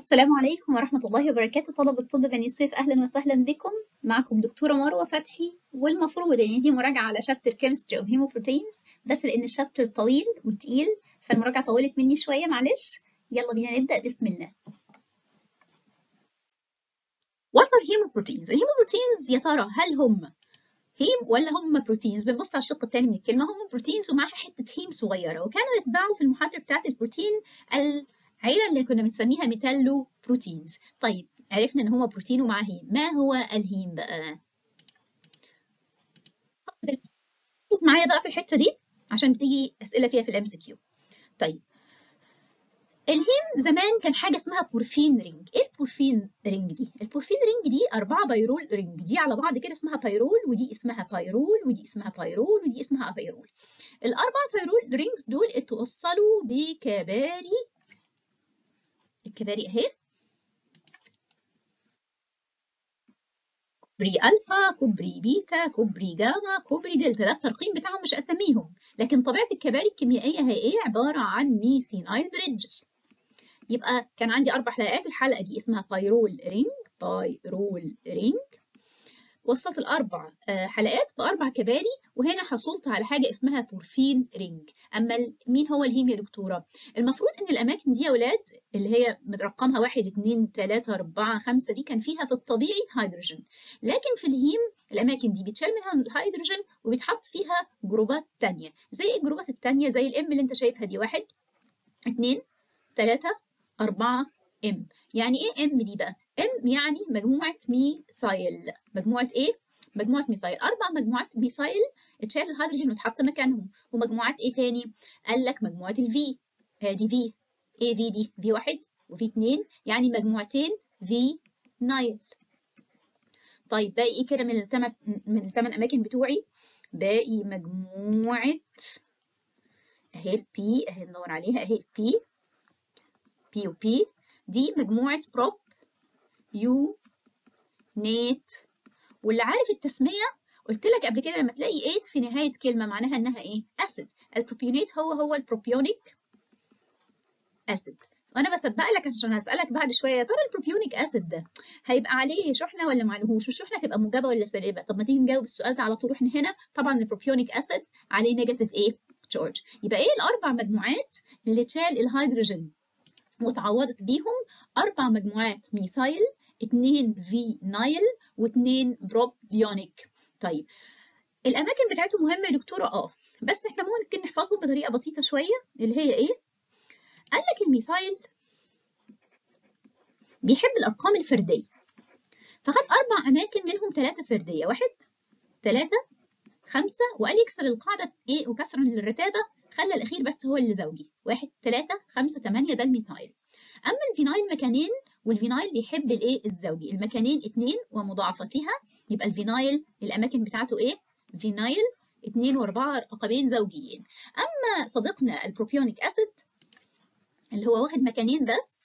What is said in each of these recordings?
السلام عليكم ورحمة الله وبركاته طلبة طب بني سويف أهلا وسهلا بكم معكم دكتورة مروة فتحي والمفروض إن دي مراجعة على شابتر كيمستري أوف هيموبروتينز بس لأن الشابتر طويل وتقيل فالمراجعة طولت مني شوية معلش يلا بينا نبدأ بسم الله What are hemoproteins؟ الهيموبروتينز يا ترى هل هم هيم ولا هم بروتينز بنبص على الشق الثاني من الكلمة هم بروتينز ومعاها حتة هيم صغيرة وكانوا يتباعوا في المحاضرة بتاعة البروتين العيلة اللي كنا بنسميها ميتالو بروتينز طيب عرفنا ان هو بروتين ومعاه هيم ما هو الهيم بقى ركز معايا بقى في الحتة دي عشان بتيجي أسئلة فيها في الام سي كيو طيب الهيم زمان كان حاجه اسمها بورفين رينج ايه البورفين رينج دي البورفين رينج دي أربعة بايرول رينج دي على بعض كده اسمها بايرول ودي اسمها بايرول ودي اسمها بايرول ودي اسمها بايرول الاربع بايرول رينجز دول اتوصلوا بكباري الكباري اهي كوبري الفا كوبري بيتا كوبري جاما كوبري دلتا ده الترقيم بتاعهم مش اساميهم لكن طبيعه الكباري الكيميائيه هي ايه عباره عن ميثينايل بريدجز يبقى كان عندي اربع حلقات الحلقه دي اسمها بايرول رينج بايرول رينج وصلت الاربع حلقات باربع كباري وهنا حصلت على حاجه اسمها بورفين رينج اما مين هو الهيم يا دكتوره المفروض ان الاماكن دي يا اولاد اللي هي رقمها 1 2 3 4 5 دي كان فيها في الطبيعي هيدروجين لكن في الهيم الاماكن دي بيتشال منها الهيدروجين وبيتحط فيها جروبات تانية زي ايه الجروبات التانية زي الام اللي انت شايفها دي 1 2 3 4 ام يعني ايه ام دي بقى ام يعني مجموعه ميثايل مجموعه ايه مجموعه ميثايل اربع مجموعات ميثايل اتشال الهيدروجين واتحط مكانهم ومجموعات ايه تاني قال لك مجموعه الفي ادي في ايه في دي في واحد وفي اتنين يعني مجموعتين في نايل طيب باقي ايه كده من الثمان من الثمان اماكن بتوعي باقي مجموعه اهي البي اهي ندور عليها اهي البي بي وبي دي مجموعة بروب يو نيت واللي عارف التسمية قلت لك قبل كده لما تلاقي 8 في نهاية كلمة معناها إنها إيه؟ أسيد البروبيونيت هو هو البروبيونيك أسيد وأنا بسبق لك عشان هسألك بعد شوية يا ترى البروبيونيك أسيد ده هيبقى عليه شحنة ولا معلهوش؟ والشحنة تبقى موجبة ولا سالبة؟ طب ما تيجي نجاوب السؤال ده على طول إحنا هنا طبعا البروبيونيك أسيد عليه نيجاتيف إيه؟ تشارج يبقى إيه الأربع مجموعات اللي تشال الهيدروجين وتعوضت بيهم أربع مجموعات ميثايل اتنين في نايل واتنين بروبيونيك طيب الأماكن بتاعتهم مهمة يا دكتورة اه بس احنا ممكن نحفظهم بطريقة بسيطة شوية اللي هي ايه؟ قال لك الميثايل بيحب الأرقام الفردية فخد أربع أماكن منهم ثلاثة فردية واحد ثلاثة خمسة وقال يكسر القاعدة ايه وكسرا للرتابة خلى الأخير بس هو اللي زوجي واحد ثلاثة خمسة ثمانية ده الميثايل أما الفينايل مكانين والفينايل بيحب الإيه الزوجي المكانين اتنين ومضاعفتها يبقى الفينايل الأماكن بتاعته إيه فينايل اتنين وأربعة رقمين زوجيين أما صديقنا البروبيونيك أسيد اللي هو واخد مكانين بس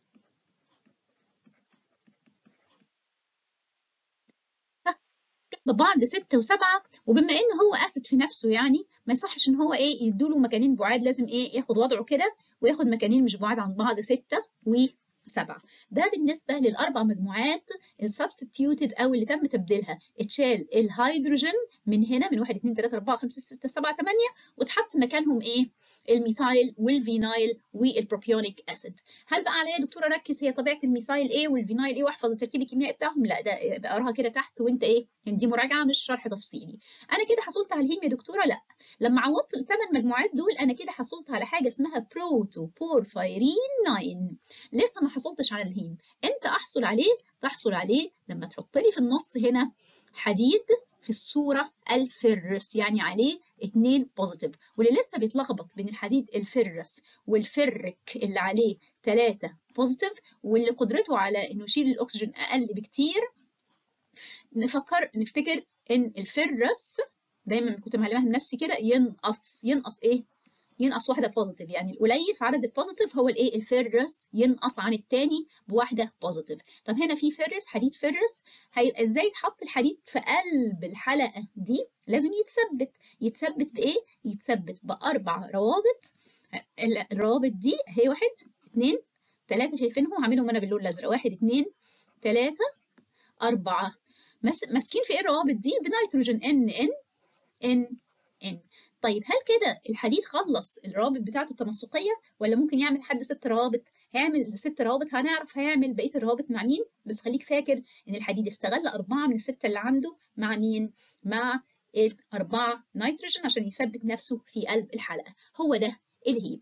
ببعض ستة وسبعة وبما إن هو أسد في نفسه يعني ما يصحش إن هو إيه يدوله مكانين بعاد لازم إيه ياخد وضعه كده وياخد مكانين مش بعاد عن بعض ستة وسبعة ده بالنسبة للأربع مجموعات السبستيوتد أو اللي تم تبديلها اتشال الهيدروجين من هنا من 1 2 3 4 5 6 7 8 واتحط مكانهم إيه الميثايل والفينايل والبروبيونيك اسيد هل بقى عليا دكتوره ركز هي طبيعه الميثايل ايه والفينايل ايه واحفظ التركيب الكيميائي بتاعهم لا ده اقراها كده تحت وانت ايه يعني دي مراجعه مش شرح تفصيلي انا كده حصلت على الهيم يا دكتوره لا لما عوضت الثمان مجموعات دول انا كده حصلت على حاجه اسمها بروتو بورفايرين 9 لسه ما حصلتش على الهيم امتى احصل عليه تحصل عليه لما تحط لي في النص هنا حديد في الصورة الفرس يعني عليه اتنين بوزيتيف واللي لسه بيتلخبط بين الحديد الفرس والفرك اللي عليه تلاتة بوزيتيف واللي قدرته على انه يشيل الاكسجين اقل بكتير نفكر نفتكر ان الفرس دايما كنت معلمها لنفسي كده ينقص ينقص ايه ينقص واحده بوزيتيف يعني القليل في عدد البوزيتيف هو الايه الفرس ينقص عن الثاني بواحده بوزيتيف طب هنا في فرس حديد فرس هيبقى ازاي يتحط الحديد في قلب الحلقه دي لازم يتثبت يتثبت بايه يتثبت باربع روابط الروابط دي هي واحد اتنين ثلاثة شايفينهم عاملهم أنا باللون الأزرق واحد اتنين ثلاثة أربعة مس... ماسكين في إيه الروابط دي بنيتروجين N N N N طيب هل كده الحديد خلص الروابط بتاعته التناسقية ولا ممكن يعمل حد ست روابط؟ هيعمل ست روابط هنعرف هيعمل بقية الروابط مع مين بس خليك فاكر إن الحديد استغل أربعة من الستة اللي عنده مع مين؟ مع الأربعة نيتروجين عشان يثبت نفسه في قلب الحلقة هو ده الهيم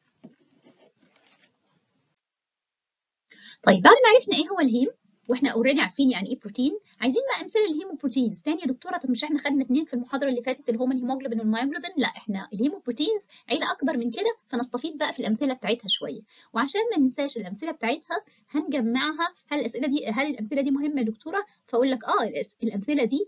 طيب بعد ما عرفنا ايه هو الهيم واحنا اوريدي عارفين يعني ايه بروتين عايزين بقى امثله للهيموبروتينز تاني يا دكتوره طب مش احنا خدنا اثنين في المحاضره اللي فاتت اللي هما الهيموجلوبين والمايوجلوبين لا احنا الهيموبروتينز عيله اكبر من كده فنستفيد بقى في الامثله بتاعتها شويه وعشان ما ننساش الامثله بتاعتها هنجمعها هل الاسئله دي هل الامثله دي مهمه يا دكتوره فاقول لك اه الامثله دي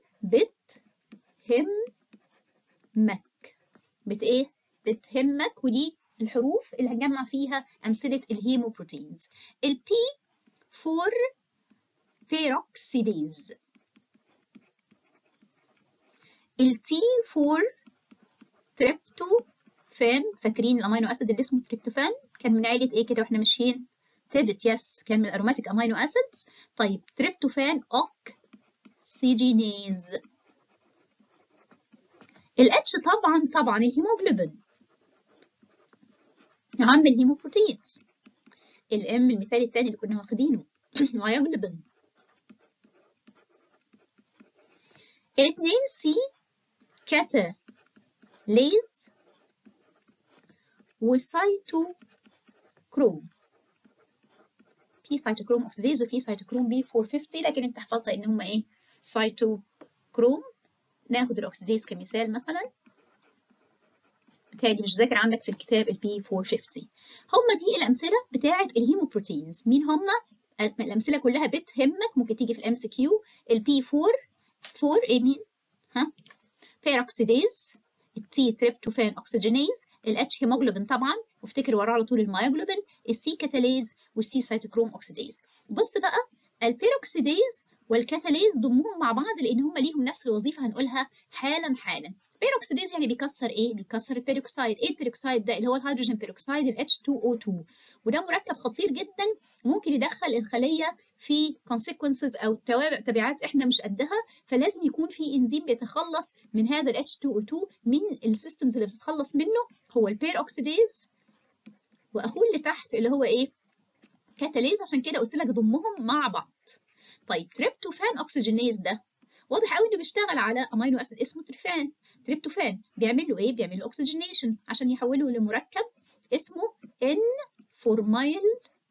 بتهمك بت ايه بتهمك ودي الحروف اللي هنجمع فيها امثله الهيموبروتينز البي فور peroxidase التي فور تريبتوفان فاكرين الامينو اسيد اللي اسمه تريبتوفان كان من عيله ايه كده واحنا ماشيين تبت يس كان من الاروماتيك امينو اسيدز طيب تريبتوفان اوكسيجينيز الاتش طبعا طبعا الهيموجلوبين عم الهيموبروتينز الام المثال الثاني اللي كنا واخدينه مايوجلوبين الاثنين سي كاتاليز وسيتوكروم في سيتوكروم اوكسيديز وفي سيتوكروم بي 450 لكن انت احفظها ان هم ايه سيتوكروم ناخد الاوكسيديز كمثال مثلا بتهيألي مش ذاكر عندك في الكتاب البي 450 هم دي الامثله بتاعه الهيموبروتينز مين هم الامثله كلها بتهمك ممكن تيجي في الام سي كيو البي 4 4 ايه مين ها بيروكسيديز التي تريبتوفان اوكسجينيز الاتش هيموجلوبين طبعا وافتكر وراه على طول المايوجلوبين السي كاتاليز والسي سيتوكروم اوكسيديز بص بقى البيروكسيديز والكاتاليز ضمهم مع بعض لان هم ليهم نفس الوظيفه هنقولها حالا حالا بيروكسيديز يعني بيكسر ايه بيكسر البيروكسايد ايه البيروكسايد ده اللي هو الهيدروجين بيروكسايد ال H2O2 وده مركب خطير جدا ممكن يدخل الخليه في consequences او تبعات احنا مش قدها فلازم يكون في انزيم بيتخلص من هذا ال H2O2 من السيستمز اللي بتتخلص منه هو البيروكسيديز واخوه اللي تحت اللي هو ايه كاتاليز عشان كده قلت لك ضمهم مع بعض طيب تريبتوفان اوكسجينيز ده واضح قوي انه بيشتغل على امينو اسيد اسمه تريفان تريبتوفان بيعمل له ايه بيعمل له اوكسجينيشن عشان يحوله لمركب اسمه ان فورمايل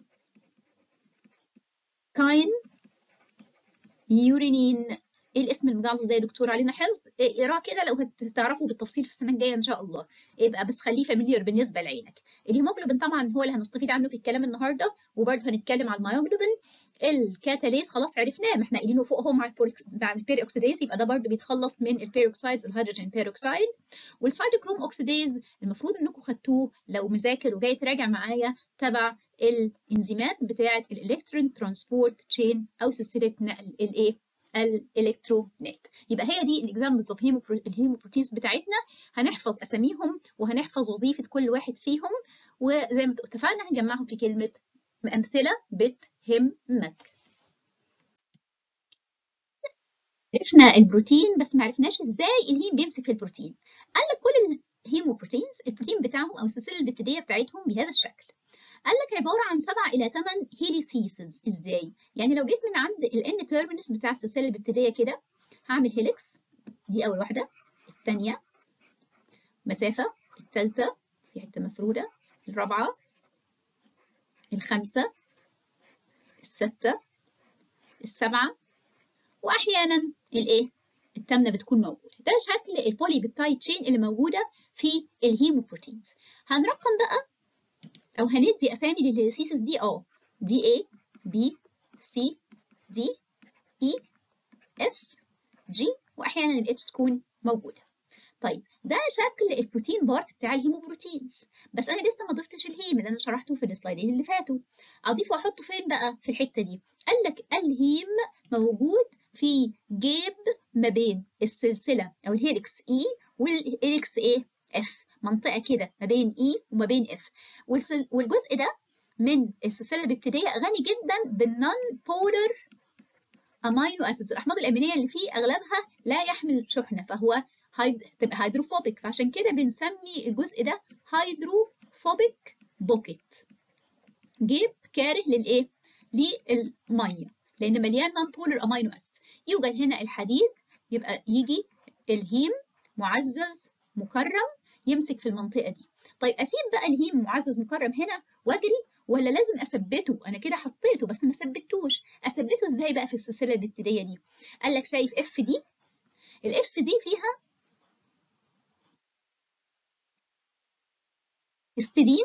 كاين يورينين ايه الاسم المجعلص ده يا دكتور علينا حفظ اقراه كده لو هتعرفوا بالتفصيل في السنه الجايه ان شاء الله يبقى بس خليه فاميليار بالنسبه لعينك الهيموجلوبين طبعا هو اللي هنستفيد عنه في الكلام النهارده وبرده هنتكلم على المايوجلوبين الكاتاليز خلاص عرفناه ما احنا قايلينه فوق اهو مع مع البيروكسيديز يبقى ده برده بيتخلص من البيروكسايدز الهيدروجين بيروكسايد والسايتوكروم اوكسيديز المفروض انكم خدتوه لو مذاكر وجاي تراجع معايا تبع الانزيمات بتاعه الالكترون ترانسبورت تشين او سلسله نقل الايه الالكترونات يبقى هي دي الاكزامبلز اوف الهيموبروتينز بتاعتنا هنحفظ اساميهم وهنحفظ وظيفه كل واحد فيهم وزي ما اتفقنا هنجمعهم في كلمه امثله بتهمك عرفنا البروتين بس ما عرفناش ازاي الهيم بيمسك في البروتين قال لك كل الهيموبروتينز البروتين بتاعهم او السلسله البكتيريه بتاعتهم بهذا الشكل قال لك عبارة عن 7 إلى 8 هيليسيسز إزاي؟ يعني لو جيت من عند ال N terminus بتاع السلسلة البكتيرية كده هعمل هيليكس دي أول واحدة الثانية مسافة الثالثة في حتة مفرودة الرابعة الخامسة الستة السبعة وأحيانا الإيه؟ الثامنة بتكون موجودة ده شكل البولي بيبتايد تشين اللي موجودة في الهيموبروتينز هنرقم بقى او هندي اسامي للهيليسيسز دي اه دي A B C D E F G واحيانا الاتش تكون موجوده طيب ده شكل البروتين بارت بتاع الهيموبروتينز بس انا لسه ما ضفتش الهيم اللي انا شرحته في السلايدين اللي فاتوا اضيفه واحطه فين بقى في الحته دي قال لك الهيم موجود في جيب ما بين السلسله او الهيليكس اي والهيليكس ايه اف منطقه كده ما بين اي وما بين اف والجزء ده من السلسله الابتدائيه غني جدا بالنون بولر امينو اسيدز الاحماض الامينيه اللي فيه اغلبها لا يحمل شحنه فهو هيد... تبقى هيدروفوبيك فعشان كده بنسمي الجزء ده هيدروفوبيك بوكيت جيب كاره للايه للميه لان مليان نون بولر امينو اسيدز يوجد هنا الحديد يبقى يجي الهيم معزز مكرم يمسك في المنطقه دي طيب اسيب بقى الهيم معزز مكرم هنا واجري ولا لازم اثبته انا كده حطيته بس ما ثبتوش اثبته ازاي بقى في السلسله الابتدائيه دي قال لك شايف اف دي الاف دي فيها هستidine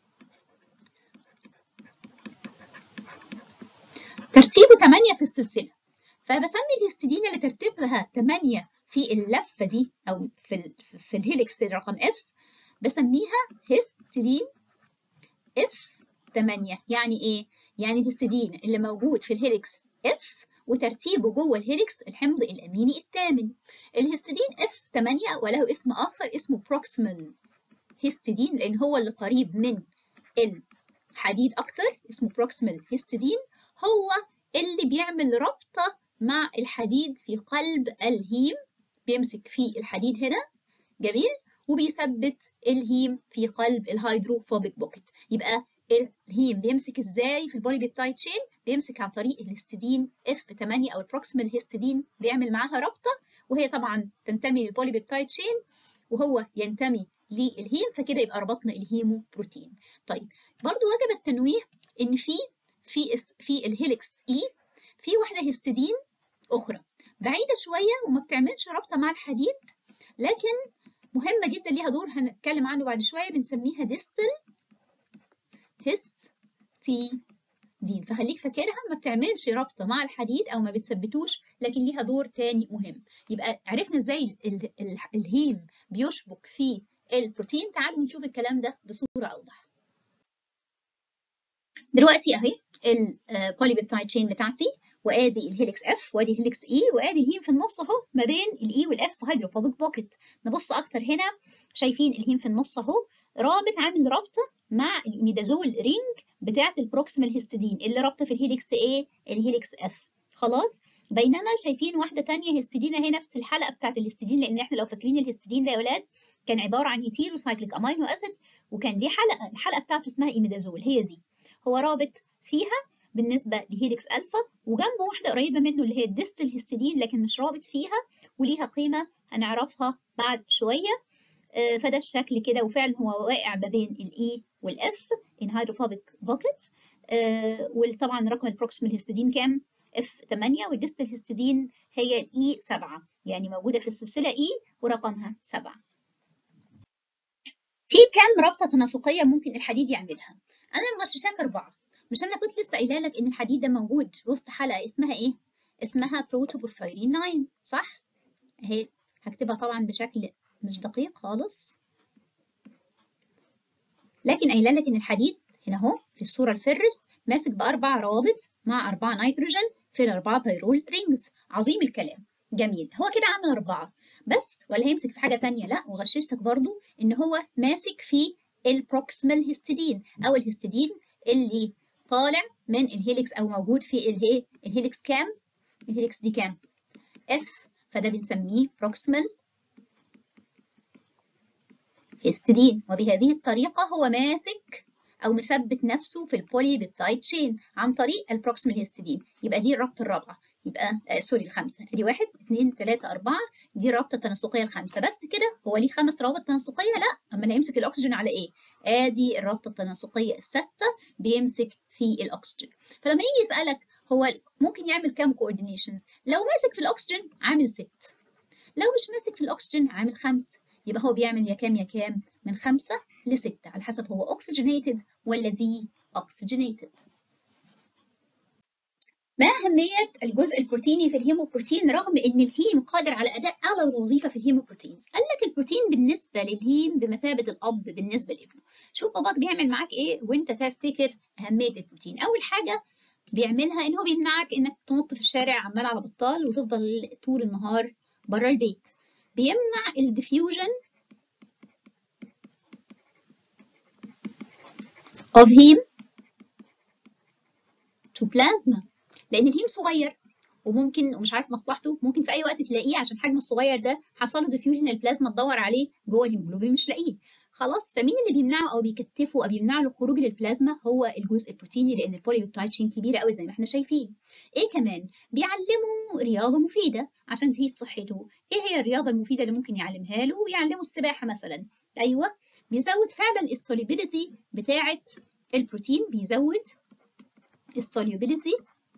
ترتيبه 8 في السلسله فبسمي الهستidine اللي ترتيبها 8 في اللفه دي او في ال في الهيلكس رقم اف بسميها هستidine اف 8 يعني ايه يعني الهستidine اللي موجود في الهيلكس اف وترتيبه جوه الهيلكس الحمض الاميني الثامن الهستidine اف 8 وله اسم اخر اسمه بروكسيمال هيستidine لان هو اللي قريب من الحديد اكتر اسمه بروكسيمال هيستidine هو اللي بيعمل رابطه مع الحديد في قلب الهيم بيمسك في الحديد هنا جميل وبيثبت الهيم في قلب الهيدروفوبيك بوكيت يبقى الهيم بيمسك ازاي في البولي بيبتايد تشين بيمسك عن طريق الهستidine اف 8 او البروكسيمال هيستidine بيعمل معاها رابطه وهي طبعا تنتمي للبولي بيبتايد تشين وهو ينتمي للهيم فكده يبقى ربطنا الهيمو بروتين طيب برضو وجب التنويه ان في في في الهيلكس اي في واحده هستidine اخرى بعيده شويه وما بتعملش رابطه مع الحديد لكن مهمه جدا ليها دور هنتكلم عنه بعد شويه بنسميها ديستل هستidine فخليك فاكرها ما بتعملش رابطه مع الحديد او ما بتثبتوش لكن ليها دور تاني مهم يبقى عرفنا ازاي ال ال الهيم بيشبك في البروتين تعالوا نشوف الكلام ده بصوره اوضح دلوقتي اهي البولي بيبتايد تشين بتاعتي وادي الهيلكس اف وادي الهيلكس اي وادي الهيم في النص اهو ما بين الاي والاف هيدروفوبيك بوكيت نبص اكتر هنا شايفين الهيم في النص اهو رابط عامل رابطه مع الميدازول رينج بتاعه البروكسيمال هيستidine اللي رابطه في الهيلكس ايه الهيلكس اف خلاص بينما شايفين واحده ثانيه هيستidine اهي نفس الحلقه بتاعه الهيستidine لان احنا لو فاكرين الهيستidine ده يا ولاد كان عباره عن هيتيروسايكليك امينو اسيد وكان ليه حلقه الحلقه بتاعته اسمها ايميدازول هي دي هو رابط فيها بالنسبه لهيلكس الفا وجنبه واحده قريبه منه اللي هي الديستل هيستidine لكن مش رابط فيها وليها قيمه هنعرفها بعد شويه فده الشكل كده وفعلا هو واقع ما بين الاي والاف ان هيدروفوبيك بوكيت وطبعا رقم البروكسيمال هيستidine كام اف 8 والديستل هيستidine هي الاي 7 يعني موجوده في السلسله اي ورقمها 7 في كام رابطه تناسقيه ممكن الحديد يعملها انا مغششاك اربعه مش انا كنت لسه قايله لك ان الحديد ده موجود وسط حلقه اسمها ايه اسمها بروتوبورفيرين 9 صح اهي هكتبها طبعا بشكل مش دقيق خالص لكن قايله لك ان الحديد هنا اهو في الصوره الفرس ماسك باربع روابط مع اربعه نيتروجين في الاربعه بيرول رينجز عظيم الكلام جميل هو كده عامل اربعه بس ولا هيمسك في حاجه تانية لا وغششتك برضو ان هو ماسك في البروكسيمال هيستidine او الهيستidine اللي طالع من الهيلكس او موجود في الايه الهيلكس كام الهيلكس دي كام اف فده بنسميه بروكسيمال هيستidine وبهذه الطريقه هو ماسك او مثبت نفسه في البولي بيبتايد تشين عن طريق البروكسيمال هيستidine يبقى دي الرابطه الرابعه يبقى آه سوري الخامسه ادي واحد اثنين ثلاثه اربعه دي الرابطه التناسقيه الخامسه بس كده هو ليه خمس روابط تناسقيه لا اما هيمسك الاكسجين على ايه ادي الرابطه التناسقيه السادسه بيمسك في الاكسجين فلما يجي يسالك هو ممكن يعمل كام كوردينيشنز لو ماسك في الاكسجين عامل ست لو مش ماسك في الاكسجين عامل خمسه يبقى هو بيعمل يا كام يا كام من خمسة لستة على حسب هو oxygenated ولا دي oxygenated ما أهمية الجزء البروتيني في الهيموبروتين رغم إن الهيم قادر على أداء أعلى الوظيفة في الهيموبروتينز؟ قال لك البروتين بالنسبة للهيم بمثابة الأب بالنسبة لابنه. شوف باباك بيعمل معاك إيه وأنت تفتكر أهمية البروتين. أول حاجة بيعملها إن هو بيمنعك إنك تنط في الشارع عمال على بطال وتفضل طول النهار بره البيت. بيمنع الديفيوجن of heme to plasma لان الهيم صغير وممكن ومش عارف مصلحته ممكن في اي وقت تلاقيه عشان حجمه الصغير ده حصل له ديفيوجن البلازما تدور عليه جوه الهيموجلوبين مش لاقيه خلاص فمين اللي بيمنعه او بيكتفه او بيمنع له خروج للبلازما هو الجزء البروتيني لان البوليبيبتايد شين كبيره قوي زي ما احنا شايفين ايه كمان بيعلمه رياضه مفيده عشان تفيد صحته ايه هي الرياضه المفيده اللي ممكن يعلمها له ويعلمه السباحه مثلا ايوه بيزود فعلا السوليبيليتي بتاعه البروتين بيزود السوليبيليتي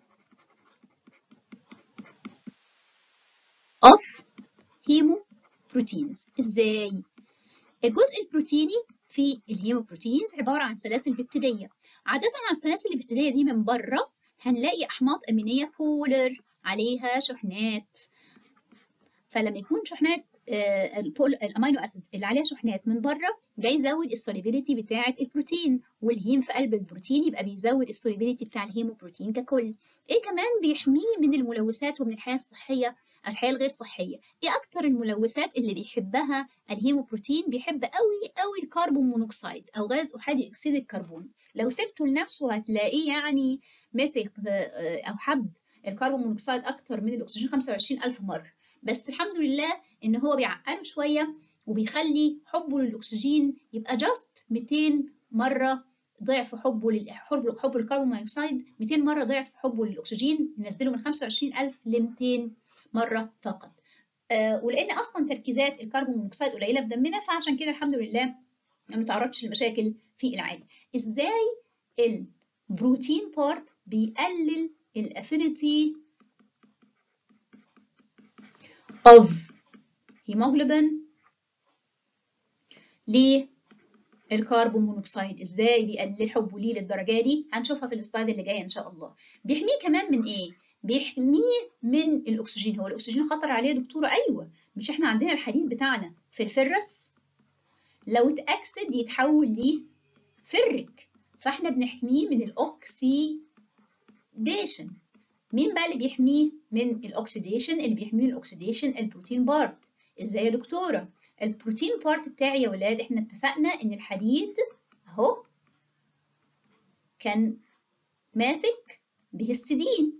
of هيموبروتينز ازاي الجزء البروتيني في الهيموبروتينز عباره عن سلاسل بيبتيديه عاده على السلاسل البيبتيديه دي من بره هنلاقي احماض امينيه بولر عليها شحنات فلما يكون شحنات آه الامينو اسيدز اللي عليها شحنات من بره ده يزود السوليبيليتي بتاعه البروتين والهيم في قلب البروتين يبقى بيزود السوليبيليتي بتاع الهيموبروتين ككل ايه كمان بيحميه من الملوثات ومن الحياه الصحيه الحياه الغير صحيه ايه اكتر الملوثات اللي بيحبها الهيموبروتين بيحب قوي قوي الكربون مونوكسيد او غاز احادي اكسيد الكربون لو سبته لنفسه هتلاقيه يعني مسك او حب الكربون مونوكسيد اكتر من الاكسجين 25000 مره بس الحمد لله ان هو بيعقله شويه وبيخلي حبه للاكسجين يبقى جاست 200 مره ضعف حبه للحب حب الكربون مونوكسيد 200 مره ضعف حبه للاكسجين ننزله من 25000 ل 200 مره فقط آه ولان اصلا تركيزات الكربون مونوكسيد قليله في دمنا فعشان كده الحمد لله ما بنتعرضش لمشاكل في العادي ازاي البروتين بارت بيقلل الافينيتي of hemoglobin للكربون مونوكسيد ازاي بيقلل حبه ليه للدرجه دي هنشوفها في السلايد اللي جايه ان شاء الله بيحميه كمان من ايه بيحميه من الاكسجين هو الاكسجين خطر عليه يا دكتوره ايوه مش احنا عندنا الحديد بتاعنا في الفرس لو اتاكسد يتحول لفرك فاحنا بنحميه من الاكسيديشن مين بقى اللي بيحميه من الاكسيديشن اللي بيحميه من الاكسيديشن البروتين بارت ازاي يا دكتوره البروتين بارت بتاعي يا ولاد احنا اتفقنا ان الحديد اهو كان ماسك بهستidine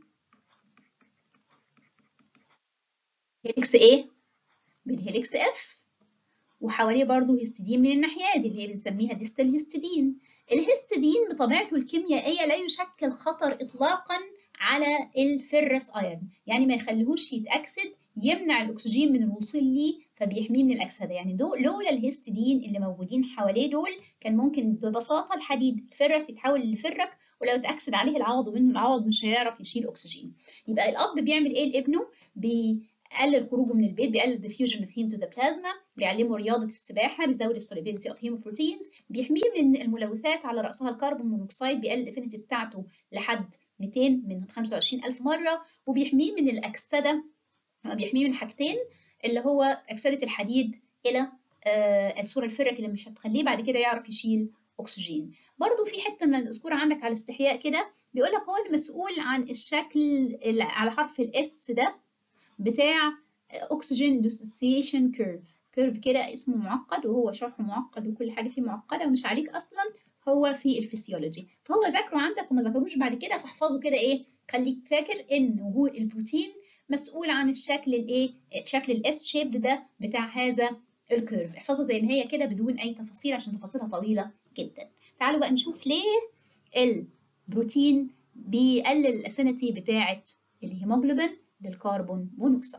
هيليكس ايه بالهيليكس اف وحواليه برضو هستidine من الناحيه دي اللي هي بنسميها ديستال هستidine الهستidine بطبيعته الكيميائيه لا يشكل خطر اطلاقا على الفرس ايرون يعني ما يخليهوش يتاكسد يمنع الاكسجين من الوصول ليه فبيحميه من الاكسده يعني دول لولا الهستidine اللي موجودين حواليه دول كان ممكن ببساطه الحديد الفرس يتحول لفرك ولو اتاكسد عليه العوض ومنه العوض مش هيعرف يشيل اكسجين يبقى الاب بيعمل ايه لابنه بيقلل خروجه من البيت بيقلل diffusion of heme to the plasma بيعلمه رياضه السباحه بيزود السوليبيليتي اوف هيموبروتينز بيحميه من الملوثات على راسها الكربون مونوكسيد بيقلل الافينيتي بتاعته لحد 200 من 25000 مره وبيحميه من الاكسده بيحميه من حاجتين اللي هو اكسده الحديد الى آه الصوره الفرك اللي مش هتخليه بعد كده يعرف يشيل اكسجين برضو في حته من المذكوره عندك على الاستحياء كده بيقول لك هو المسؤول عن الشكل على حرف الاس ده بتاع اكسجين ديسوسيشن كيرف كيرف كده اسمه معقد وهو شرحه معقد وكل حاجه فيه معقده ومش عليك اصلا هو في الفسيولوجي فهو ذاكره عندك وما ذاكروش بعد كده فاحفظه كده ايه خليك فاكر ان وجود البروتين مسؤول عن الشكل الايه شكل الاس شيب ده بتاع هذا الكيرف احفظها زي ما هي كده بدون اي تفاصيل عشان تفاصيلها طويله جدا تعالوا بقى نشوف ليه البروتين بيقلل الافينيتي بتاعه الهيموجلوبين للكربون مونوكسيد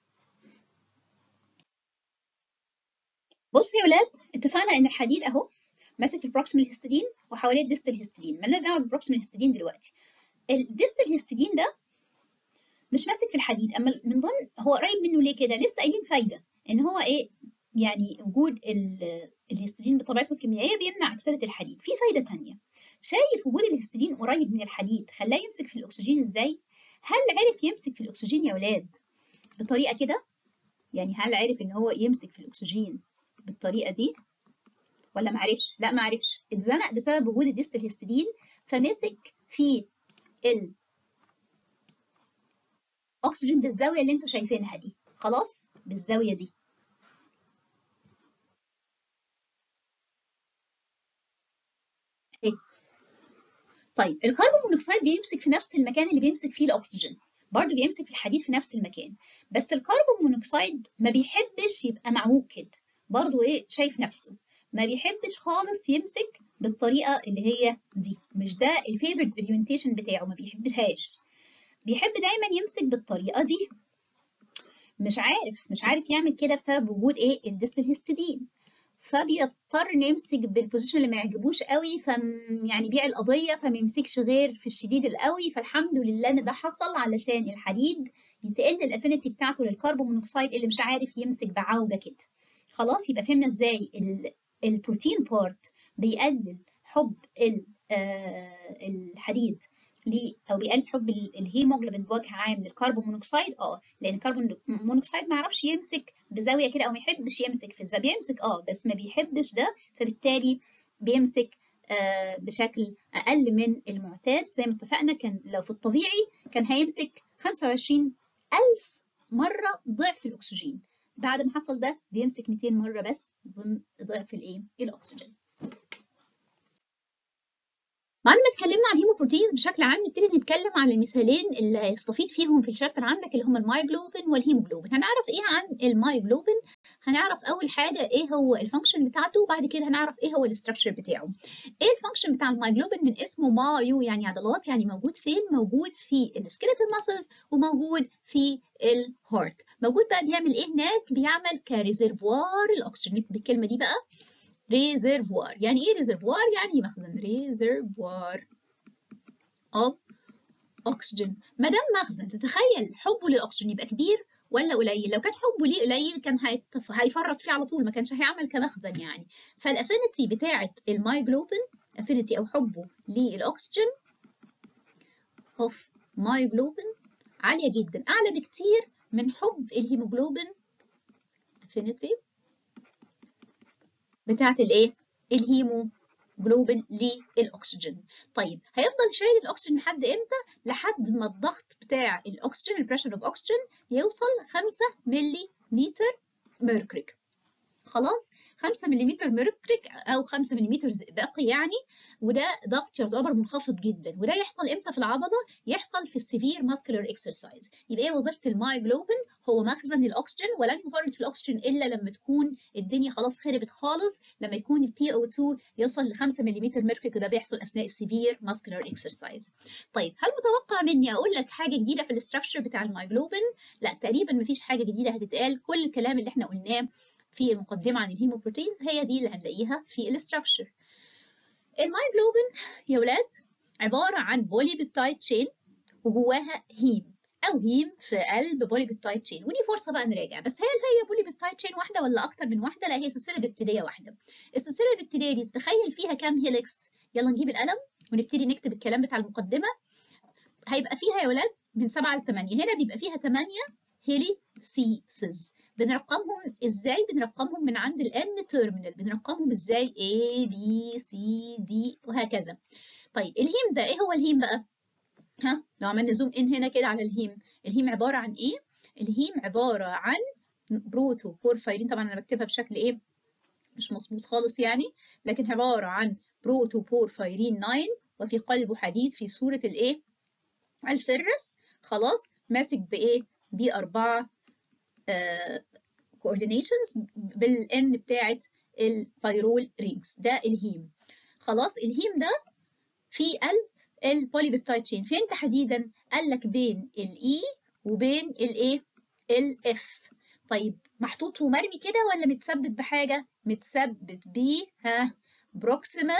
بصوا يا ولاد اتفقنا ان الحديد اهو ماسك في البروكسيمال هيستidine وحواليه الديستال هيستidine مالناش دعوه بالبروكسيمال هيستidine دلوقتي الديستال هيستidine ده مش ماسك في الحديد اما من ضمن هو قريب منه ليه كده لسه قايلين فايده ان هو ايه يعني وجود الهستidine بطبيعته الكيميائيه بيمنع اكسده الحديد في فايده ثانيه شايف وجود الهستidine قريب من الحديد خلاه يمسك في الاكسجين ازاي هل عرف يمسك في الاكسجين يا ولاد بطريقه كده يعني هل عرف ان هو يمسك في الاكسجين بالطريقه دي ولا ما عرفش لا ما عرفش اتزنق بسبب وجود الديستال هيستidine فمسك في الاكسجين بالزاويه اللي انتوا شايفينها دي خلاص بالزاويه دي ايه طيب الكربون مونوكسيد بيمسك في نفس المكان اللي بيمسك فيه الاكسجين برضه بيمسك في الحديد في نفس المكان بس الكربون مونوكسيد ما بيحبش يبقى معوج كده برضه ايه شايف نفسه ما بيحبش خالص يمسك بالطريقه اللي هي دي مش ده الفيفورت اورينتيشن بتاعه ما بيحبهاش بيحب دايما يمسك بالطريقه دي مش عارف مش عارف يعمل كده بسبب وجود ايه الديستل هيستidine فبيضطر انه يمسك بالبوزيشن اللي ما يعجبوش قوي ف يعني بيع القضيه فما يمسكش غير في الشديد القوي فالحمد لله ان ده حصل علشان الحديد يتقل الافينيتي بتاعته للكربون مونوكسيد اللي مش عارف يمسك بعوجه كده خلاص يبقى فهمنا ازاي البروتين بارت بيقلل حب الحديد ليه او بيقلل حب الهيموجلوبين بوجه عام للكربون مونوكسيد اه لان الكربون مونوكسيد ما يعرفش يمسك بزاويه كده او ما يحبش يمسك في الزاويه بيمسك اه بس ما بيحبش ده فبالتالي بيمسك آه بشكل اقل من المعتاد زي ما اتفقنا كان لو في الطبيعي كان هيمسك 25 ألف مرة ضعف الأكسجين بعد ما حصل ده بيمسك 200 مرة بس ضعف الإيه؟ الأكسجين بعد ما اتكلمنا عن الهيموبروتينز بشكل عام نبتدي نتكلم عن المثالين اللي هيستفيد فيهم في الشابتر عندك اللي هما المايجلوبين والهيموجلوبين هنعرف ايه عن المايجلوبين هنعرف اول حاجه ايه هو الفانكشن بتاعته وبعد كده هنعرف ايه هو الاستراكشر بتاعه ايه الفانكشن بتاع المايجلوبين من اسمه مايو يعني عضلات يعني موجود فين موجود في السكيلتال ماسلز وموجود في الهارت موجود بقى بيعمل ايه هناك بيعمل كريزرفوار الاكسجين نكتب الكلمه دي بقى ريزرفوار يعني ايه ريزرفوار يعني مخزن ريزرفوار of oxygen ما دام مخزن تتخيل حبه للاكسجين يبقى كبير ولا قليل لو كان حبه ليه قليل كان هيتف... هيفرط فيه على طول ما كانش هيعمل كمخزن يعني فالافينيتي بتاعه المايجلوبين افينيتي او حبه للاكسجين of مايجلوبين عاليه جدا اعلى بكتير من حب الهيموجلوبين affinity بتاعة الايه؟ الهيموجلوبين للاكسجين. طيب هيفضل شايل الاكسجين لحد امتى؟ لحد ما الضغط بتاع الاكسجين البريشر اوف اوكسجين يوصل 5 ملي ميركوري. خلاص؟ 5 ملم ميركوريك او 5 ملم زئبقي يعني وده ضغط يعتبر منخفض جدا وده يحصل امتى في العضله يحصل في السيفير ماسكولار اكسرسايز يبقى ايه وظيفه المايجلوبين هو مخزن الاكسجين ولن يفرط في الاكسجين الا لما تكون الدنيا خلاص خربت خالص لما يكون البي او 2 يوصل ل 5 ملم ميركوريك وده بيحصل اثناء السيفير ماسكولار اكسرسايز طيب هل متوقع مني اقول لك حاجه جديده في الاستراكشر بتاع المايجلوبين لا تقريبا مفيش حاجه جديده هتتقال كل الكلام اللي احنا قلناه في المقدمة عن الهيموبروتينز هي دي اللي هنلاقيها في الاستراكشر. المايجلوبين يا ولاد عبارة عن بولي بيبتايد تشين وجواها هيم أو هيم في قلب بولي بيبتايد تشين ودي فرصة بقى نراجع بس هل هي بولي بيبتايد تشين واحدة ولا أكتر من واحدة؟ لا هي سلسلة بيبتيدية واحدة. السلسلة البيبتيدية دي تتخيل فيها كام هيليكس؟ يلا نجيب القلم ونبتدي نكتب الكلام بتاع المقدمة. هيبقى فيها يا ولاد من 7 ل 8 هنا بيبقى فيها 8 هيليسيسز بنرقمهم ازاي بنرقمهم من عند الان تيرمينال بنرقمهم ازاي A B C D وهكذا طيب الهيم ده ايه هو الهيم بقى ها لو عملنا زوم ان هنا كده على الهيم الهيم عباره عن ايه الهيم عباره عن بروتو بورفايرين طبعا انا بكتبها بشكل ايه مش مظبوط خالص يعني لكن عباره عن بروتو بورفايرين 9 وفي قلبه حديد في صوره الايه الفرس خلاص ماسك بايه بأربعة coordinations بالان بتاعت البايرول رينجز ده الهيم خلاص الهيم ده في قلب البوليبيبتايد تشين فين تحديدا قال لك بين الاي وبين الايه الاف طيب محطوط ومرمي كده ولا متثبت بحاجه متثبت ب ها بروكسيمال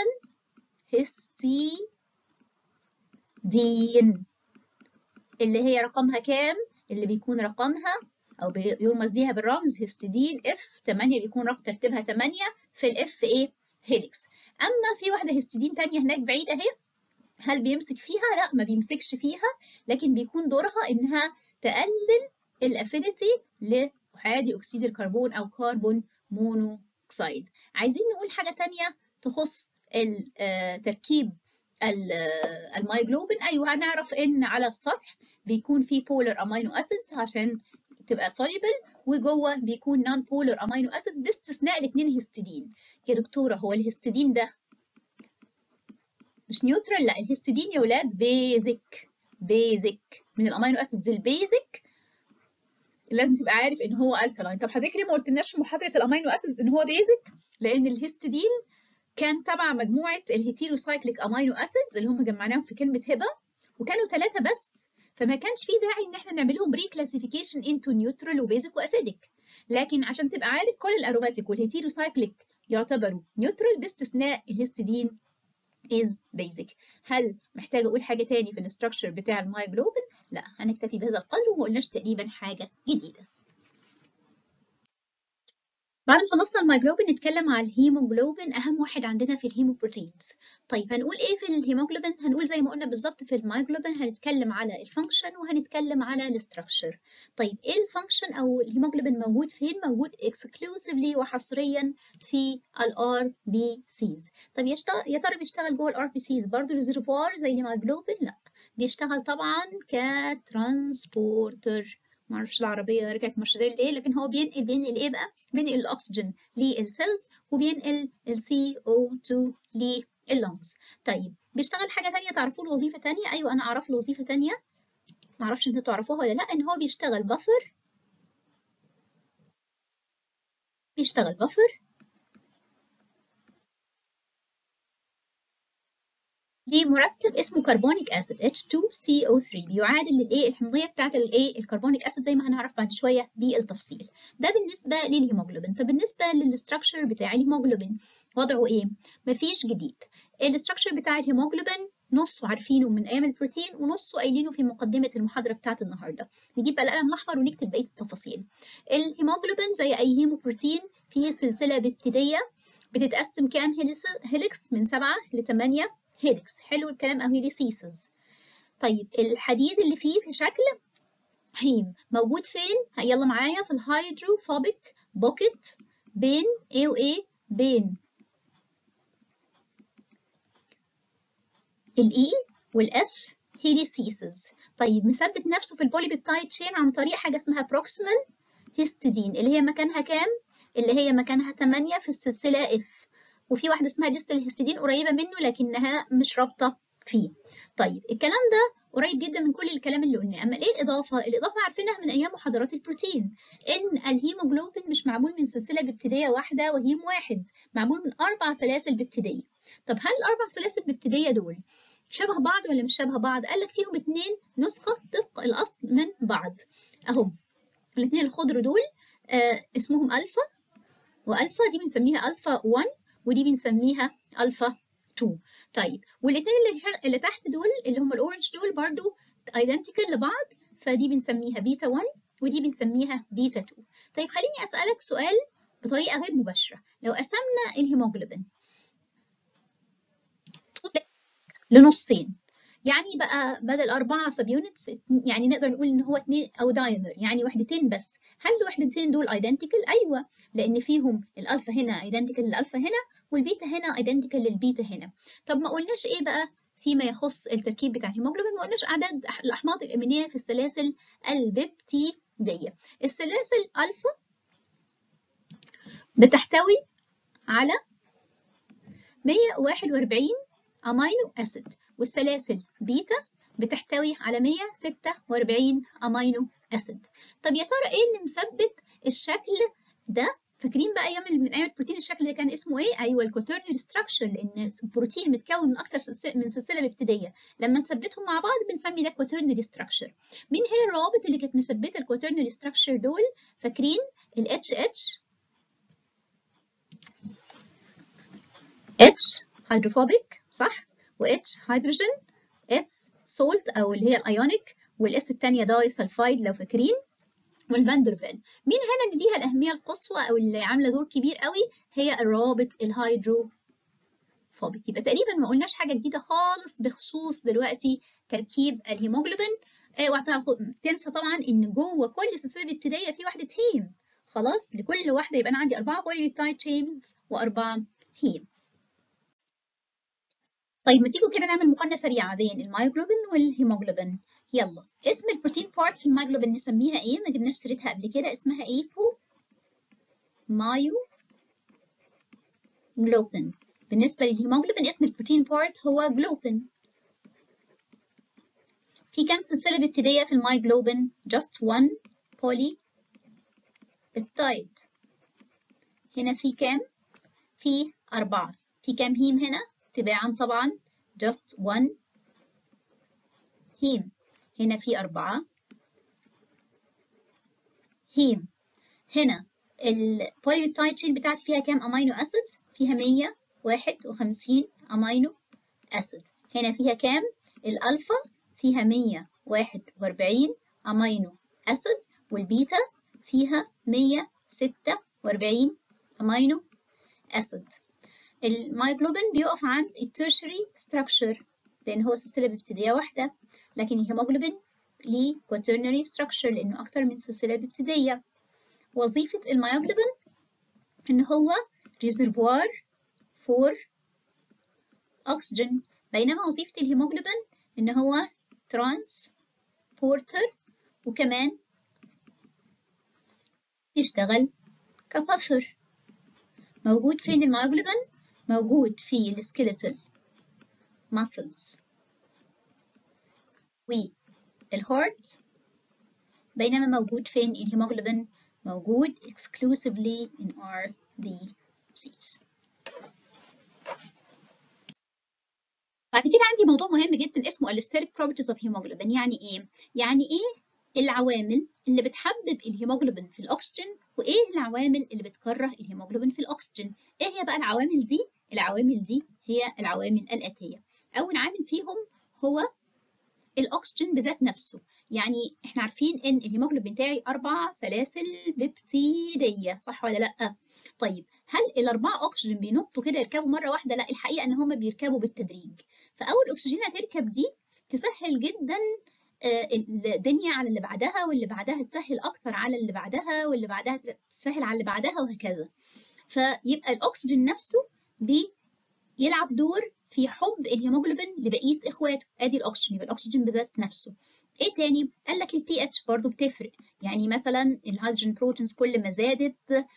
هيستيدين اللي هي رقمها كام اللي بيكون رقمها او بيرمز ليها بالرمز هيستidine اف 8 بيكون رقم ترتيبها 8 في الاف ايه هيليكس اما في واحده هيستidine ثانيه هناك بعيده اهي هل بيمسك فيها لا ما بيمسكش فيها لكن بيكون دورها انها تقلل الافينيتي لاحادي اكسيد الكربون او كربون مونوكسيد عايزين نقول حاجه ثانيه تخص تركيب المايجلوبين ايوه هنعرف ان على السطح بيكون في بولر امينو اسيدز عشان تبقى soluble وجوه بيكون non polar amino acid باستثناء الاثنين هيستidine يا دكتوره هو الهيستidine ده مش نيوترال لا الهستidine يا ولاد بيزك بيزك من الامينو اسيدز البيزك لازم تبقى عارف ان هو الكالاين طب حضرتك ليه ما قلتلناش في محاضره الامينو اسيدز ان هو بيزك لان الهستidine كان تبع مجموعه الهيتيروسايكليك امينو اسيدز اللي هم جمعناهم في كلمه هبه وكانوا ثلاثه بس فما كانش في داعي ان احنا نعمل لهم ري كلاسيفيكيشن انتو نيوترال وبيزك واسيدك لكن عشان تبقى عارف كل الاروماتيك والهيتيروسايكليك يعتبروا نيوترال باستثناء الهستidine is basic هل محتاجة أقول حاجة تاني في الاستراكشر بتاع المايجلوبين؟ لا هنكتفي بهذا القدر وما قلناش تقريبا حاجة جديدة بعد ما خلصنا المايجلوبين نتكلم على الهيموجلوبين أهم واحد عندنا في الهيموبروتينز طيب هنقول إيه في الهيموجلوبين؟ هنقول زي ما قلنا بالظبط في المايجلوبين هنتكلم على الفانكشن وهنتكلم على الاستراكشر طيب إيه الفانكشن أو الهيموجلوبين موجود فين؟ موجود exclusively وحصريا في الار بي سيز طب يشتغل يا ترى بيشتغل جوه الار بي سيز برضه ريزرفوار زي الهيموجلوبين؟ لا بيشتغل طبعا كترانسبورتر معرفش العربية رجعت مشتري ليه لكن هو بينقل بينقل ايه بقى؟ بينقل الأكسجين للسيلز وبينقل ال CO2 لللونجز طيب بيشتغل حاجة تانية تعرفوا له وظيفة تانية؟ أيوة أنا أعرف له وظيفة تانية معرفش انتوا تعرفوها ولا لأ إن هو بيشتغل بفر بيشتغل بفر لمركب اسمه كربونيك اسيد H2CO3 بيعادل للايه الحمضيه بتاعه الايه الكربونيك اسيد زي ما هنعرف بعد شويه بالتفصيل ده بالنسبه للهيموجلوبين طب بالنسبه للاستراكشر بتاع الهيموجلوبين وضعه ايه مفيش جديد الاستراكشر بتاع الهيموجلوبين نصه عارفينه من ايام البروتين ونصه قايلينه في مقدمه المحاضره بتاعه النهارده نجيب بقى القلم الاحمر ونكتب بقيه التفاصيل الهيموجلوبين زي اي هيموبروتين فيه سلسله بيبتيديه بتتقسم كام هيليكس من 7 ل 8 هيليكس حلو الكلام أو هيليسيسز طيب الحديد اللي فيه في شكل هيم موجود فين؟ يلا معايا في الهيدروفوبيك بوكيت بين A و A بين ال E وال F هيليسيسز طيب مثبت نفسه في البوليبيبتايد تشين عن طريق حاجة اسمها بروكسيمال هيستidine اللي هي مكانها كام؟ اللي هي مكانها 8 في السلسلة F وفي واحدة اسمها ديستال هيستidine قريبة منه لكنها مش رابطة فيه. طيب الكلام ده قريب جدا من كل الكلام اللي قلناه، أما إيه الإضافة؟ الإضافة عارفينها من أيام محاضرات البروتين، إن الهيموجلوبين مش معمول من سلسلة بيبتيدية واحدة وهيم واحد، معمول من أربع سلاسل بيبتيدية. طب هل الأربع سلاسل بيبتيدية دول شبه بعض ولا مش شبه بعض؟ قال لك فيهم اتنين نسخة طبق الأصل من بعض. أهم الاتنين الخضر دول آه اسمهم ألفا وألفا دي بنسميها ألفا 1 ودي بنسميها الفا 2 طيب والاثنين اللي شغ... اللي تحت دول اللي هم الاورنج دول برضو ايدنتيكال لبعض فدي بنسميها بيتا 1 ودي بنسميها بيتا 2 طيب خليني اسالك سؤال بطريقه غير مباشره لو قسمنا الهيموجلوبين لنصين يعني بقى بدل أربعة سب يونتس يعني نقدر نقول إن هو اتنين أو دايمر يعني وحدتين بس هل الوحدتين دول ايدنتيكال؟ أيوه لأن فيهم الألفا هنا ايدنتيكال للألفا هنا والبيتا هنا ايدنتيكال للبيتا هنا طب ما قلناش إيه بقى فيما يخص التركيب بتاع الهيموجلوبين ما قلناش أعداد الأحماض الأمينية في السلاسل البيبتيدية السلاسل ألفا بتحتوي على 141 أمينو أسيد والسلاسل بيتا بتحتوي على 146 أمينو أسيد طب يا ترى إيه اللي مثبت الشكل ده فاكرين بقى ايام من ايام البروتين الشكل ده كان اسمه ايه ايوه الكوترنري ستراكشر لان البروتين متكون من اكتر سلسله من سلسله بيبتيديه لما نثبتهم مع بعض بنسمي ده كوترنري ستراكشر مين هي الروابط اللي كانت مثبته الكوترنري ستراكشر دول فاكرين الاتش اتش اتش هيدروفوبيك صح واتش هيدروجين اس سولت او اللي هي الايونيك والاس الثانيه داي سلفايد لو فاكرين والفاندرفيل مين هنا اللي ليها الأهمية القصوى أو اللي عاملة دور كبير قوي هي الروابط الهيدروفوبيك يبقى تقريبا ما قلناش حاجة جديدة خالص بخصوص دلوقتي تركيب الهيموجلوبين تنسى طبعا إن جوه كل سلسلة ابتدائية في واحدة هيم خلاص لكل واحدة يبقى أنا عندي أربعة بوليبيبتايد تشينز وأربعة هيم طيب ما تيجوا كده نعمل مقارنة سريعة بين المايوجلوبين والهيموجلوبين يلا اسم البروتين بارت في المايجلوبين نسميها ايه ما جبناش سيرتها قبل كده اسمها ايه مايو جلوبين بالنسبة للهيموجلوبين اسم البروتين بارت هو جلوبين في كام سلسلة بابتدية في المايجلوبين just one poly peptide هنا في كام؟ في أربعة في كام هيم هنا؟ تباعا طبعا just one هيم هنا في أربعة هيم هنا البوليبيبتايد تشين بتاعتي فيها كام أمينو أسيد؟ فيها 151 أمينو أسيد هنا فيها كام؟ الألفا فيها 141 أمينو أسيد والبيتا فيها 146 أمينو أسيد المايجلوبين بيقف عند التيرشري ستراكشر لأن هو سلسلة بابتدائية واحدة لكن الهيموجلوبين ليه quaternary structure لأنه أكتر من سلسلة بابتدائية وظيفة المايجلوبين إن هو reservoir for oxygen بينما وظيفة الهيموجلوبين إن هو transporter وكمان يشتغل كبفر موجود فين المايجلوبين؟ موجود في السكيلتال muscles والهارت بينما موجود فين الهيموجلوبين موجود exclusively in RBCs بعد كده عندي موضوع مهم جدا اسمه allosteric properties of hemoglobin يعني ايه؟ يعني ايه العوامل اللي بتحبب الهيموجلوبين في الاكسجين وايه العوامل اللي بتكره الهيموجلوبين في الاكسجين ايه هي بقى العوامل دي العوامل دي هي العوامل الاتيه اول عامل فيهم هو الاكسجين بذات نفسه يعني احنا عارفين ان الهيموجلوبين بتاعي اربع سلاسل بيبتيديه صح ولا لا طيب هل الاربعه اكسجين بينطوا كده يركبوا مره واحده لا الحقيقه ان هم بيركبوا بالتدريج فاول اكسجين هتركب دي تسهل جدا الدنيا على اللي بعدها واللي بعدها تسهل اكتر على اللي بعدها واللي بعدها تسهل على اللي بعدها وهكذا فيبقى الاكسجين نفسه بيلعب دور في حب الهيموجلوبين لبقيه اخواته ادي الاكسجين يبقى الاكسجين بذات نفسه ايه تاني قال لك البي اتش برضه بتفرق يعني مثلا الهيدروجين بروتينز كل ما زادت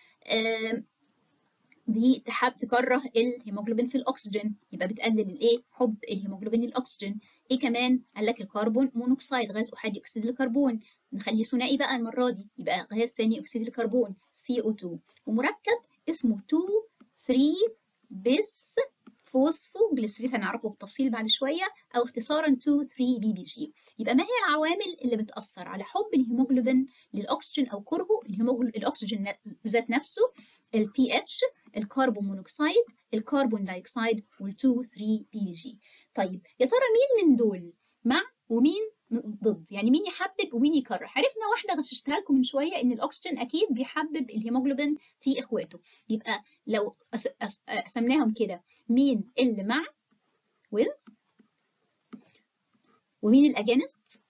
دي تحب تكره الهيموجلوبين في الاكسجين يبقى بتقلل الايه حب الهيموجلوبين للاكسجين ايه كمان قال لك الكربون مونوكسيد غاز احادي اكسيد الكربون نخليه ثنائي بقى المره دي يبقى غاز ثاني اكسيد الكربون CO2 ومركب اسمه 2 3 بس فوسفو جليسريت هنعرفه بالتفصيل بعد شويه او اختصارا 2 3 بي بي جي يبقى ما هي العوامل اللي بتاثر على حب الهيموجلوبين للاكسجين او كرهه الاكسجين ذات نفسه البي اتش الكربون مونوكسيد الكربون دايوكسيد وال 2 3 بي بي جي طيب يا ترى مين من دول مع ومين ضد يعني مين يحبب ومين يكره عرفنا واحده غششتها لكم من شويه ان الاكسجين اكيد بيحبب الهيموجلوبين في اخواته يبقى لو قسمناهم كده مين اللي مع with ومين الاجانست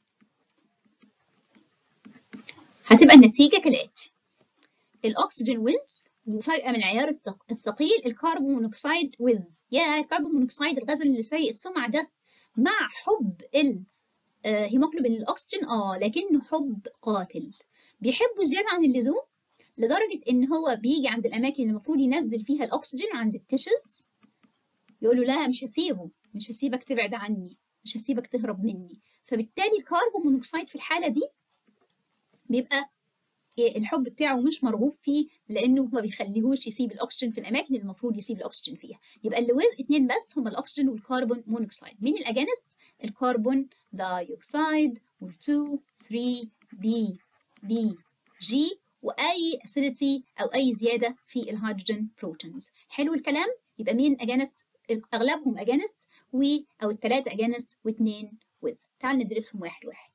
هتبقى النتيجه كالاتي الاكسجين with وفجاه من العيار الثقيل الكربون مونوكسيد with يا الكربون مونوكسيد الغاز اللي سيء السمعه ده مع حب الهيموجلوبين للاكسجين اه لكنه حب قاتل بيحبه زياده عن اللزوم لدرجه ان هو بيجي عند الاماكن اللي المفروض ينزل فيها الاكسجين عند التشز يقول له لا مش هسيبه مش هسيبك تبعد عني مش هسيبك تهرب مني فبالتالي الكربون مونوكسيد في الحاله دي بيبقى الحب بتاعه مش مرغوب فيه لانه ما بيخليهوش يسيب الاكسجين في الاماكن اللي المفروض يسيب الاكسجين فيها يبقى اللي ويز اتنين بس هما الاكسجين والكربون مونوكسيد مين الاجانست الكربون دايوكسيد وال2 3 بي بي جي واي اسيديتي او اي زياده في الهيدروجين بروتونز حلو الكلام يبقى مين اجانست اغلبهم اجانست و او الثلاثه اجانست واثنين وذ تعال ندرسهم واحد واحد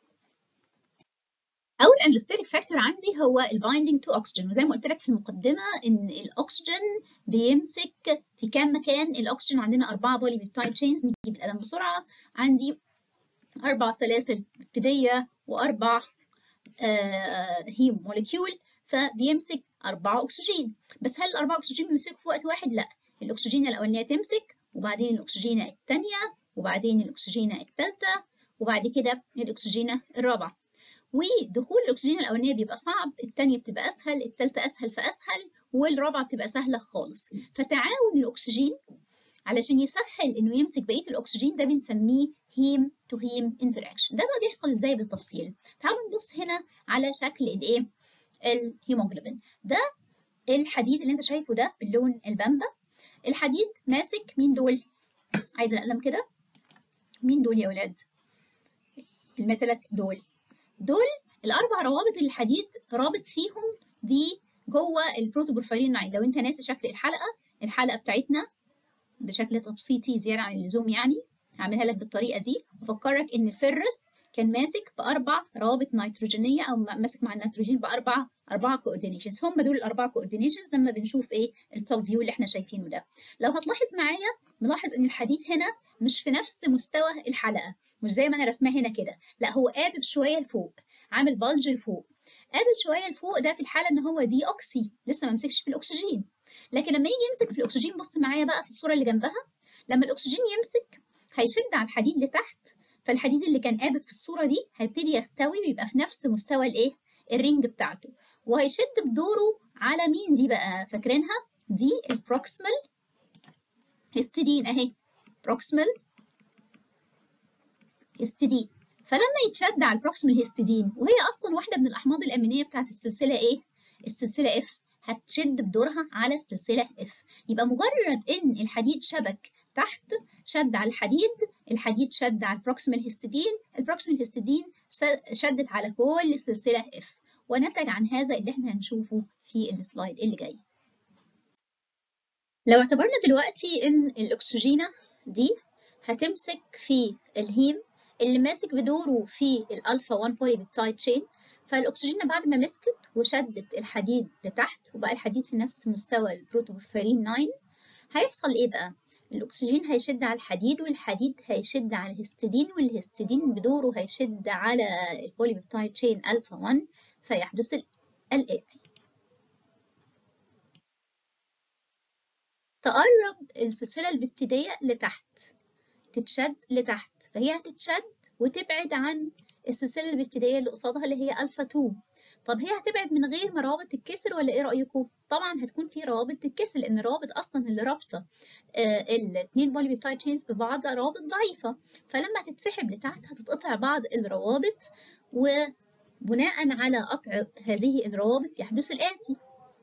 اول allosteric فاكتور عندي هو البايندينج تو اوكسجين وزي ما قلت لك في المقدمه ان الاكسجين بيمسك في كام مكان الاكسجين عندنا اربعه بولي بيبتايد تشينز نجيب القلم بسرعه عندي اربع سلاسل بيبتيديه واربع آه هيم موليكيول فبيمسك اربعه اكسجين بس هل الاربعه اكسجين بيمسكوا في وقت واحد لا الاكسجين الاولانيه تمسك وبعدين الاكسجينه الثانيه وبعدين الاكسجينه الثالثه وبعد كده الاكسجينه الرابعه ودخول الاكسجين الاولانيه بيبقى صعب الثانيه بتبقى اسهل الثالثه اسهل فاسهل والرابعه بتبقى سهله خالص فتعاون الاكسجين علشان يسهل انه يمسك بقيه الاكسجين ده بنسميه هيم تو هيم انتراكشن ده بقى بيحصل ازاي بالتفصيل تعالوا نبص هنا على شكل الايه الهيموجلوبين ده الحديد اللي انت شايفه ده باللون البامبا الحديد ماسك مين دول عايزه القلم كده مين دول يا ولاد المثلث دول دول الاربع روابط الحديد رابط فيهم دي جوه البروتوبورفيرين 9 لو انت ناسي شكل الحلقه الحلقه بتاعتنا بشكل تبسيطي زياده عن اللزوم يعني هعملها لك بالطريقه دي وافكرك ان الفرس كان ماسك باربع روابط نيتروجينيه او ماسك مع النيتروجين باربع اربعه كوردينيشنز هم دول الاربعه كوردينيشنز لما بنشوف ايه التوب فيو اللي احنا شايفينه ده لو هتلاحظ معايا ملاحظ ان الحديد هنا مش في نفس مستوى الحلقه مش زي ما انا رسمها هنا كده لا هو قابب شويه لفوق عامل بلج لفوق قابل شويه لفوق ده في الحاله ان هو دي اوكسي لسه ما مسكش في الاكسجين لكن لما يجي يمسك في الاكسجين بص معايا بقى في الصوره اللي جنبها لما الاكسجين يمسك هيشد على الحديد لتحت فالحديد اللي كان قابب في الصوره دي هيبتدي يستوي ويبقى في نفس مستوى الايه الرينج بتاعته وهيشد بدوره على مين دي بقى فاكرينها دي البروكسمال هيستidine اهي بروكسمال هيستidine فلما يتشد على البروكسمال هيستidine وهي اصلا واحده من الاحماض الامينيه بتاعت السلسله ايه السلسله اف هتشد بدورها على السلسله اف يبقى مجرد ان الحديد شبك تحت شد على الحديد الحديد شد على البروكسيمال هيستidine البروكسيمال هيستidine شدت على كل السلسله اف ونتج عن هذا اللي احنا هنشوفه في السلايد اللي جاي لو اعتبرنا دلوقتي ان الاكسجينه دي هتمسك في الهيم اللي ماسك بدوره في الالفا 1 بوليبيبتايد تشين فالاكسجين بعد ما مسكت وشدت الحديد لتحت وبقى الحديد في نفس مستوى البروتوبورفيرين 9 هيحصل ايه بقى الاكسجين هيشد على الحديد والحديد هيشد على الهستidine والهستidine بدوره هيشد على البوليبيبتايد تشين الفا 1 فيحدث الاتي تقرب السلسله الببتيديه لتحت تتشد لتحت فهي هتتشد وتبعد عن السلسله الابتدائيه اللي قصادها اللي هي الفا 2 طب هي هتبعد من غير ما روابط تتكسر ولا ايه رايكم طبعا هتكون في روابط تتكسر لان الروابط اصلا اللي رابطه آه الاثنين بوليبيبتايد تشينز ببعض روابط ضعيفه فلما هتتسحب لتحت هتتقطع بعض الروابط وبناء على قطع هذه الروابط يحدث الاتي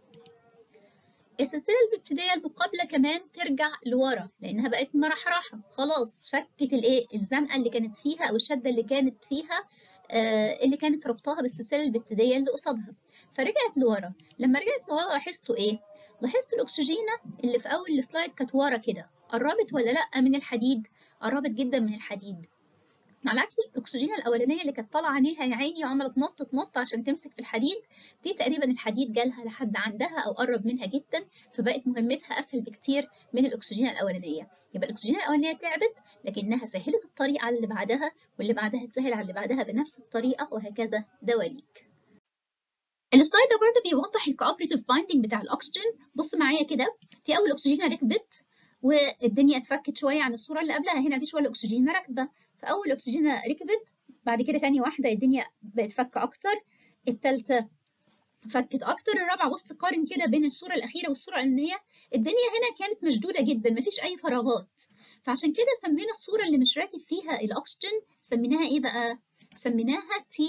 السلسلة الابتدائية المقابلة كمان ترجع لورا لأنها بقت مرحرحة خلاص فكت الإيه الزنقة اللي كانت فيها أو الشدة اللي كانت فيها آه اللي كانت ربطها بالسلسلة الابتدائية اللي قصادها فرجعت لورا لما رجعت لورا لاحظتوا إيه؟ لاحظتوا الأكسجينة اللي في أول السلايد كانت ورا كده قربت ولا لأ من الحديد؟ قربت جدا من الحديد على عكس الاكسجين الاولانيه اللي كانت طالعه عينيها يا عيني وعماله تنط تنط عشان تمسك في الحديد دي تقريبا الحديد جالها لحد عندها او قرب منها جدا فبقت مهمتها اسهل بكتير من الاكسجين الاولانيه يبقى الاكسجين الاولانيه تعبت لكنها سهلت الطريق على اللي بعدها واللي بعدها تسهل على اللي بعدها بنفس الطريقه وهكذا دواليك السلايد ده برضه بيوضح الكوبريتيف بايندينج بتاع الاكسجين بص معايا كده دي اول اكسجينه ركبت والدنيا اتفكت شويه عن الصوره اللي قبلها هنا مفيش ولا اكسجينه راكبه فاول اكسجينه ركبت بعد كده ثاني واحده الدنيا بقت فك اكتر الثالثه فكت اكتر الرابعه بص قارن كده بين الصوره الاخيره والصوره الاولانيه الدنيا هنا كانت مشدوده جدا مفيش اي فراغات فعشان كده سمينا الصوره اللي مش راكب فيها الاكسجين سميناها ايه بقى سميناها تي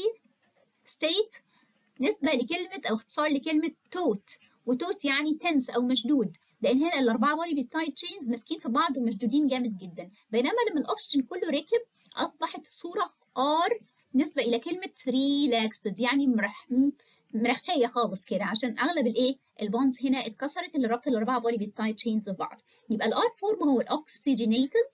ستيت نسبه لكلمه او اختصار لكلمه توت وتوت يعني تنس او مشدود لان هنا الاربعه بوليبيبتايد تشينز ماسكين في بعض ومشدودين جامد جدا بينما لما الاكسجين كله ركب اصبحت الصوره ار نسبه الى كلمه ريلاكسد يعني مرح مرخيه خالص كده عشان اغلب الايه البونز هنا اتكسرت اللي ربط الاربعه بوليبيبتايد تشينز ببعض يبقى الار فورم هو الاكسجينيتد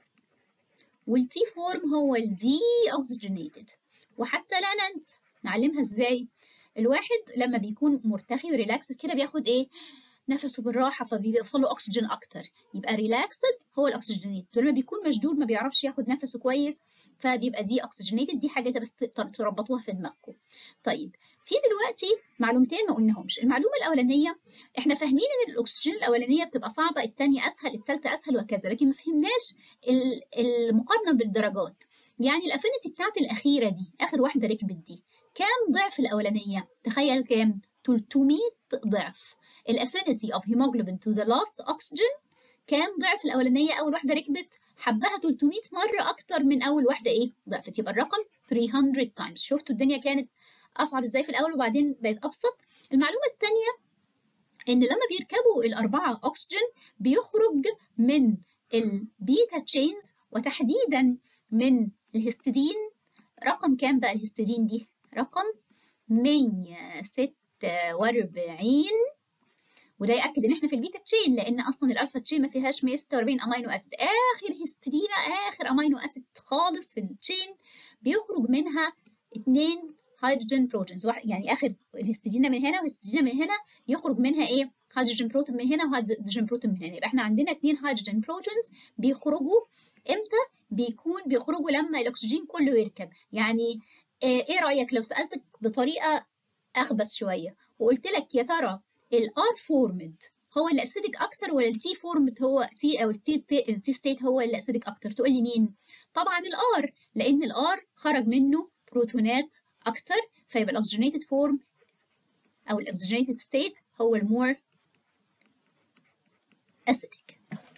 والتي فورم هو الدي اوكسجينيتد وحتى لا ننسى نعلمها ازاي الواحد لما بيكون مرتخي وريلاكسد كده بياخد ايه نفسه بالراحه فبيوصل له اكسجين اكتر يبقى ريلاكسد هو الاكسجينيت لما بيكون مشدود ما بيعرفش ياخد نفسه كويس فبيبقى دي اوكسجينيتد دي حاجه بس تربطوها في دماغكم طيب في دلوقتي معلومتين ما قلناهمش المعلومه الاولانيه احنا فاهمين ان الاكسجين الاولانيه بتبقى صعبه الثانيه اسهل الثالثه اسهل وكذا لكن ما فهمناش المقارنه بالدرجات يعني الافينيتي بتاعت الاخيره دي اخر واحده ركبت دي كام ضعف الاولانيه تخيل كام 300 ضعف الافينيتي اوف هيموجلوبين تو ذا لاست اوكسجين كام ضعف الاولانيه اول واحده ركبت حبها 300 مره اكتر من اول واحده ايه ضعفت يبقى الرقم 300 تايمز شفتوا الدنيا كانت اصعب ازاي في الاول وبعدين بقت ابسط المعلومه الثانيه ان لما بيركبوا الاربعه اكسجين بيخرج من البيتا تشينز وتحديدا من الهستidine رقم كام بقى الهستidine دي رقم 146 وده ياكد ان احنا في البيتا تشين لان اصلا الالفا تشين ما فيهاش 146 امينو اسيد اخر هستidine اخر امينو اسيد خالص في التشين بيخرج منها اثنين هيدروجين بروتونز يعني اخر الهستidine من هنا والهستidine من هنا يخرج منها ايه هيدروجين بروتون من هنا وهيدروجين بروتون من هنا يبقى احنا عندنا اثنين هيدروجين بروتونز بيخرجوا امتى بيكون بيخرجوا لما الاكسجين كله يركب يعني ايه رايك لو سالتك بطريقه اخبث شويه وقلت لك يا ترى الار فورمد هو اللي اسيدك اكتر ولا التي فورمد هو تي او التي التي ستيت هو اللي اسيدك اكتر تقول لي مين طبعا الار لان الار خرج منه بروتونات اكتر فيبقى الاكسجينيتد فورم او الاكسجينيتد ستيت هو المور acidic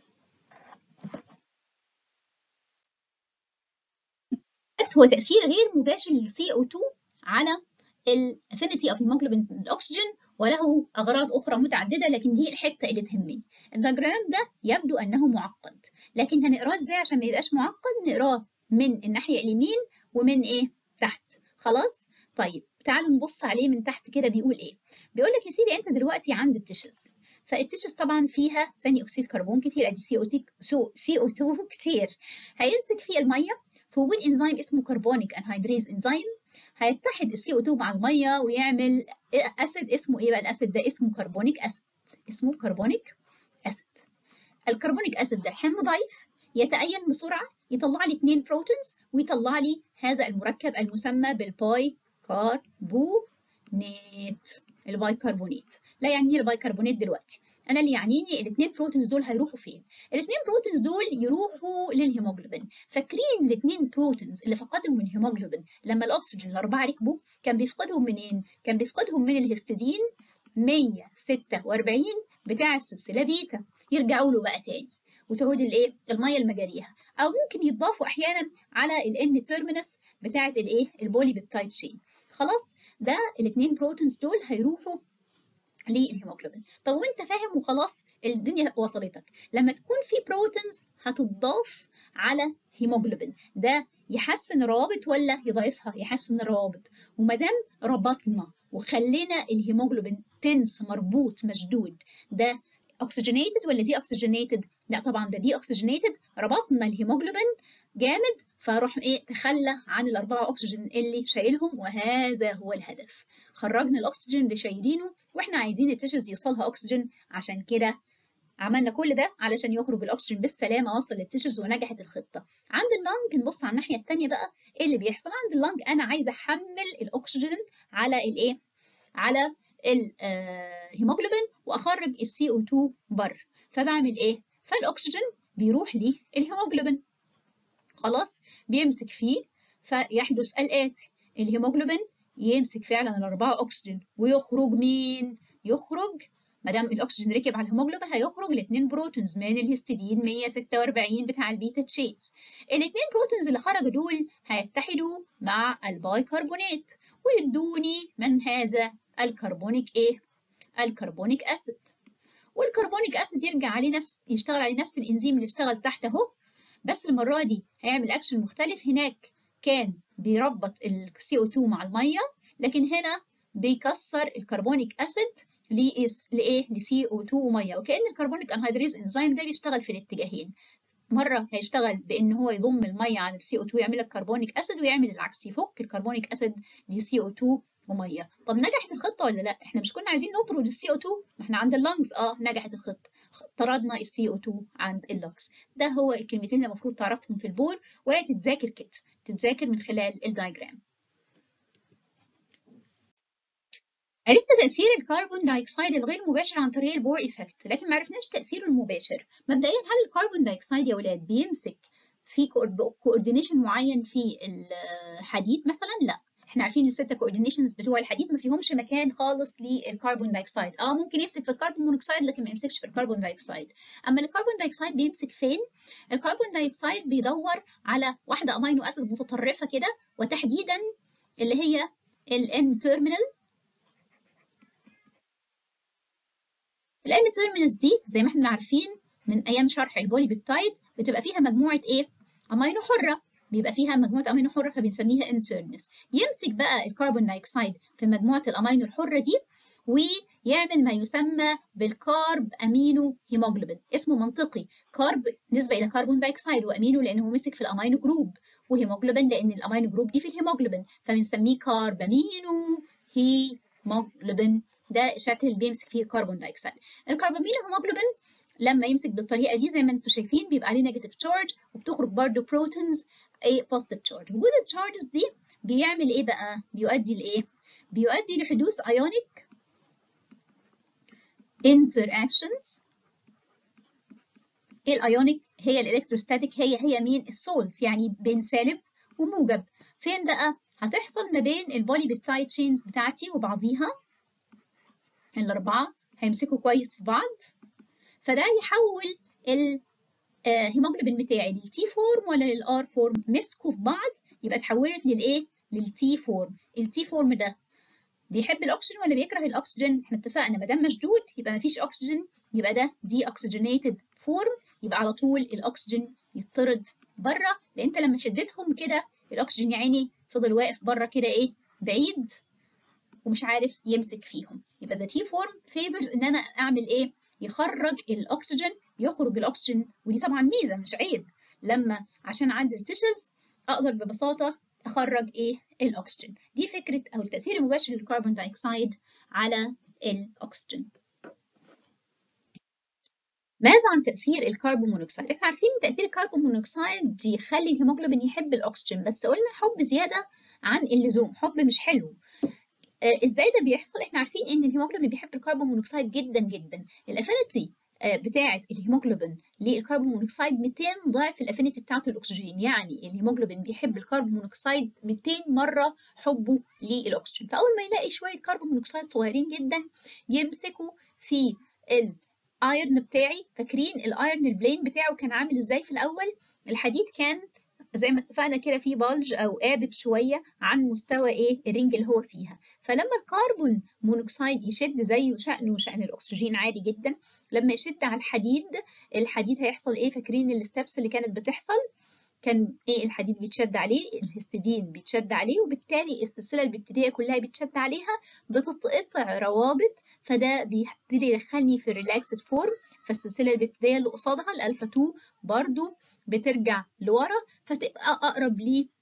هو تأثير غير مباشر لل CO2 على ال affinity of hemoglobin الأكسجين وله أغراض أخرى متعددة لكن دي الحتة اللي تهمني. الدياجرام ده يبدو أنه معقد لكن هنقراه إزاي عشان ما يبقاش معقد نقراه من الناحية اليمين ومن إيه؟ تحت. خلاص؟ طيب تعالوا نبص عليه من تحت كده بيقول إيه؟ بيقول لك يا سيدي أنت دلوقتي عند التشز فالتشز طبعا فيها ثاني اكسيد كربون كتير ادي سي او تي سي او 2 كتير هيمسك في الميه في وجود انزيم اسمه كربونيك انهيدريز انزيم هيتحد السي او 2 مع الميه ويعمل اسيد اسمه ايه بقى الاسيد ده اسمه كربونيك اسيد اسمه كربونيك اسيد الكربونيك اسيد ده حمض ضعيف يتأين بسرعة يطلع لي اثنين بروتونز ويطلع لي هذا المركب المسمى بالباي كاربونيت البايكربونات لا يعنيني البايكربونات دلوقتي انا اللي يعنيني الاثنين بروتونز دول هيروحوا فين الاثنين بروتونز دول يروحوا للهيموجلوبين فاكرين الاثنين بروتونز اللي فقدهم من الهيموجلوبين لما الاكسجين الاربعه ركبوا كان بيفقدهم منين كان بيفقدهم من الهستidine 146 بتاع السلسله بيتا يرجعوا له بقى تاني وتعود الايه الميه المجاريها او ممكن يتضافوا احيانا على الان تيرمينس بتاعه الايه البولي بيبتايد تشين خلاص ده الاثنين بروتونز دول هيروحوا للهيموجلوبين طب وانت فاهم وخلاص الدنيا وصلتك لما تكون في بروتينز هتضاف على هيموجلوبين ده يحسن الروابط ولا يضعفها يحسن الروابط وما دام ربطنا وخلينا الهيموجلوبين تنس مربوط مشدود ده اوكسجينيتد ولا دي اوكسجينيتد لا طبعا ده دي اوكسجينيتد ربطنا الهيموجلوبين جامد فراح ايه تخلى عن الاربعه اكسجين اللي شايلهم وهذا هو الهدف خرجنا الاكسجين اللي شايلينه واحنا عايزين التشز يوصلها اكسجين عشان كده عملنا كل ده علشان يخرج الاكسجين بالسلامه وصل للتشز ونجحت الخطه عند اللنج نبص على الناحيه الثانيه بقى ايه اللي بيحصل عند اللنج انا عايزه احمل الاكسجين على الايه على الهيموجلوبين واخرج السي او 2 بره فبعمل ايه فالاكسجين بيروح للهيموجلوبين خلاص بيمسك فيه فيحدث الاتي الهيموجلوبين يمسك فعلا الاربعه اكسجين ويخرج مين يخرج ما دام الاكسجين ركب على الهيموجلوبين هيخرج الاثنين بروتونز من الهستidine 146 بتاع البيتا تشينز الاثنين بروتونز اللي خرجوا دول هيتحدوا مع البايكربونات ويدوني من هذا الكربونيك ايه الكربونيك اسيد والكربونيك اسيد يرجع عليه نفس يشتغل عليه نفس الانزيم اللي اشتغل تحت اهو بس المره دي هيعمل اكشن مختلف هناك كان بيربط ال CO2 مع الميه لكن هنا بيكسر الكربونيك اسيد لايه ل CO2 وميه وكأن الكربونيك انهيدريز انزيم ده بيشتغل في الاتجاهين مره هيشتغل بان هو يضم الميه على ال CO2 ويعمل لك كربونيك اسيد ويعمل العكس يفك الكربونيك اسيد ل CO2 وميه طب نجحت الخطه ولا لا احنا مش كنا عايزين نطرد ال CO2 ما احنا عند اللنجز اه نجحت الخطه طردنا ال CO2 عند اللنجز ده هو الكلمتين اللي المفروض تعرفهم في البول وهي تتذاكر كده تتذاكر من خلال الدايجرام عرفنا تأثير الكربون دايوكسيد الغير مباشر عن طريق البور إيفكت لكن ما عرفناش تأثيره المباشر مبدئيا هل الكربون دايوكسيد يا ولاد بيمسك في كوردينيشن معين في الحديد مثلا لا احنا عارفين الستة كوردينيشنز بتوع الحديد ما فيهمش مكان خالص للكربون دايوكسيد اه ممكن يمسك في الكربون مونوكسيد لكن ما يمسكش في الكربون دايوكسيد اما الكربون دايوكسيد بيمسك فين الكربون دايوكسيد بيدور على واحده امينو اسيد متطرفه كده وتحديدا اللي هي الان تيرمينال الان تيرمينالز دي زي ما احنا عارفين من ايام شرح البولي بيبتايد بتبقى فيها مجموعه ايه امينو حره بيبقى فيها مجموعه امينو حره فبنسميها ان تيرمينالز يمسك بقى الكربون دايوكسيد في مجموعه الامينو الحره دي ويعمل ما يسمى بالكارب امينو هيموجلوبين اسمه منطقي كارب نسبه الى كربون دايوكسيد وامينو لانه مسك في الامينو جروب وهيموجلوبين لان الامينو جروب دي في الهيموجلوبين فبنسميه كارب امينو هيموجلوبين ده الشكل اللي بيمسك فيه الكربون دايوكسيد الكربامينو هيموجلوبين لما يمسك بالطريقه دي زي ما انتم شايفين بيبقى عليه نيجاتيف تشارج وبتخرج برضه بروتونز ايه بوزيتيف تشارج وجود التشارجز دي بيعمل ايه بقى بيؤدي لايه بيؤدي لحدوث ايونيك interactions ايه الايونيك هي الالكتروستاتيك هي هي مين السولت يعني بين سالب وموجب فين بقى هتحصل ما بين البولي بيبتايد تشينز بتاعتي وبعضيها الاربعه هيمسكوا كويس في بعض فده يحول الهيموجلوبين بتاعي للتي فورم ولا للار فورم مسكوا في بعض يبقى اتحولت للايه للتي فورم التي فورم ده بيحب الاكسجين ولا بيكره الاكسجين احنا اتفقنا ما دام مشدود يبقى ما فيش اكسجين يبقى ده دي اوكسجينيتد فورم يبقى على طول الاكسجين يطرد بره لان انت لما شدتهم كده الاكسجين يا عيني فضل واقف بره كده ايه بعيد ومش عارف يمسك فيهم يبقى ده تي فورم فيفرز ان انا اعمل ايه يخرج الاكسجين يخرج الاكسجين ودي طبعا ميزه مش عيب لما عشان عندي التشز اقدر ببساطه اخرج ايه الاكسجين دي فكره او التاثير المباشر للكربون دايوكسيد على الاكسجين ماذا عن تأثير الكربون مونوكسيد؟ احنا عارفين تأثير الكربون مونوكسيد يخلي الهيموجلوبين يحب الأكسجين بس قلنا حب زيادة عن اللزوم، حب مش حلو. آه ازاي ده بيحصل؟ احنا عارفين ان الهيموجلوبين بيحب الكربون مونوكسيد جدا جدا. الافينيتي آه بتاعة الهيموجلوبين للكربون مونوكسيد 200 ضعف الافينيتي بتاعته للأكسجين، يعني الهيموجلوبين بيحب الكربون مونوكسيد 200 مرة حبه للأكسجين، فأول ما يلاقي شوية كربون مونوكسيد صغيرين جدا يمسكوا في ال الايرن بتاعي فاكرين الايرن البلين بتاعه كان عامل ازاي في الاول الحديد كان زي ما اتفقنا كده فيه بلج او قابب شويه عن مستوى ايه الرينج اللي هو فيها فلما الكربون مونوكسيد يشد زيه شأنه وشأن الاكسجين عادي جدا لما يشد على الحديد الحديد هيحصل ايه فاكرين الستبس اللي كانت بتحصل كان ايه الحديد بيتشد عليه الهستidine بيتشد عليه وبالتالي السلسله البكتيريه كلها بيتشد عليها بتتقطع روابط فده بيبتدي يدخلني في الريلاكسد فورم فالسلسله البكتيريه اللي قصادها الالفا 2 برضو بترجع لورا فتبقى اقرب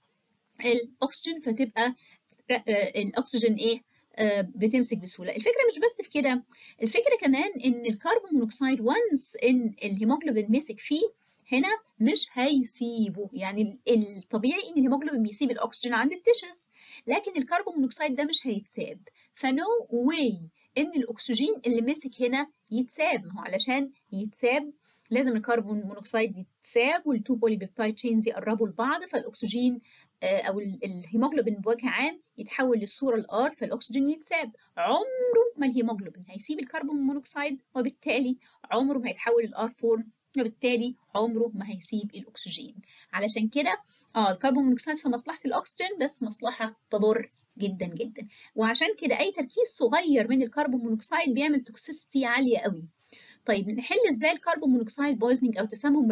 للاكسجين فتبقى الاكسجين ايه بتمسك بسهوله الفكره مش بس في كده الفكره كمان ان الكربون مونوكسيد وانس ان الهيموجلوبين مسك فيه هنا مش هيسيبه يعني الطبيعي ان الهيموجلوبين بيسيب الاكسجين عند التشس لكن الكربون مونوكسيد ده مش هيتساب فنو واي ان الاكسجين اللي مسك هنا يتساب ما هو علشان يتساب لازم الكربون مونوكسيد يتساب والتو بولي بيبتايد تشينز يقربوا لبعض فالاكسجين او الهيموجلوبين بوجه عام يتحول للصوره الار فالاكسجين يتساب عمره ما الهيموجلوبين هيسيب الكربون مونوكسيد وبالتالي عمره ما هيتحول للار فورم وبالتالي عمره ما هيسيب الاكسجين علشان كده اه الكربون مونوكسيد في مصلحه الاكسجين بس مصلحه تضر جدا جدا وعشان كده اي تركيز صغير من الكربون مونوكسيد بيعمل توكسيستي عاليه قوي طيب نحل ازاي الكربون مونوكسيد بويزنينج او تسمم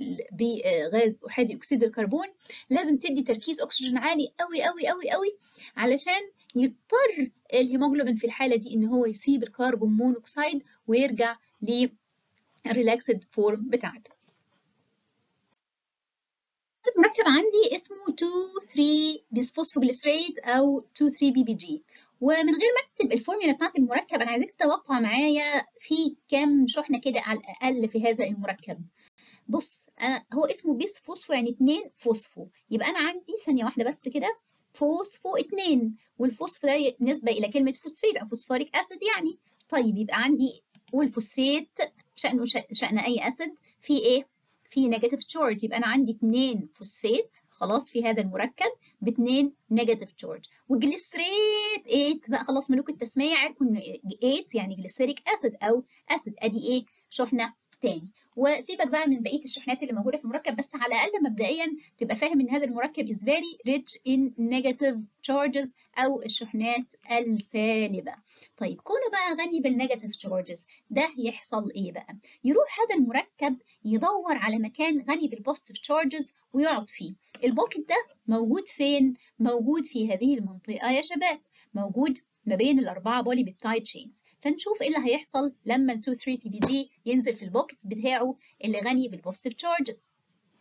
بغاز احادي اكسيد الكربون لازم تدي تركيز اكسجين عالي قوي قوي قوي قوي علشان يضطر الهيموجلوبين في الحاله دي ان هو يسيب الكربون مونوكسيد ويرجع ل الريلاكسد فورم بتاعته المركب عندي اسمه 2,3 بيسفوسفوجليسريت او 2,3 بي بي جي ومن غير ما اكتب الفورمولا بتاعت المركب انا عايزاك تتوقع معايا في كام شحنه كده على الاقل في هذا المركب بص أنا هو اسمه بيس فوسفو يعني 2 فوسفو يبقى انا عندي ثانيه واحده بس كده فوسفو 2 والفوسفو ده نسبه الى كلمه فوسفيت او فوسفوريك اسيد يعني طيب يبقى عندي والفوسفيت شأنه شأن أي أسيد في إيه؟ في نيجاتيف تشارج يبقى انا عندي اثنين فوسفات خلاص في هذا المركب باثنين نيجاتيف تشارج وجليسريت 8 بقى خلاص ملوك التسميه عرفوا ان 8 يعني جليسيريك اسيد او اسيد ادي ايه شحنه تاني وسيبك بقى من بقيه الشحنات اللي موجوده في المركب بس على الاقل مبدئيا تبقى فاهم ان هذا المركب is very rich in negative charges او الشحنات السالبه طيب كونه بقى غني بالنيجاتيف تشارجز ده يحصل ايه بقى يروح هذا المركب يدور على مكان غني بالبوزيتيف تشارجز ويقعد فيه البوكت ده موجود فين موجود في هذه المنطقه يا شباب موجود ما بين الأربعة بولي بيبتايد تشينز فنشوف إيه اللي هيحصل لما ال 2 3 بي بي جي ينزل في البوكت بتاعه اللي غني بالبوزيتيف تشارجز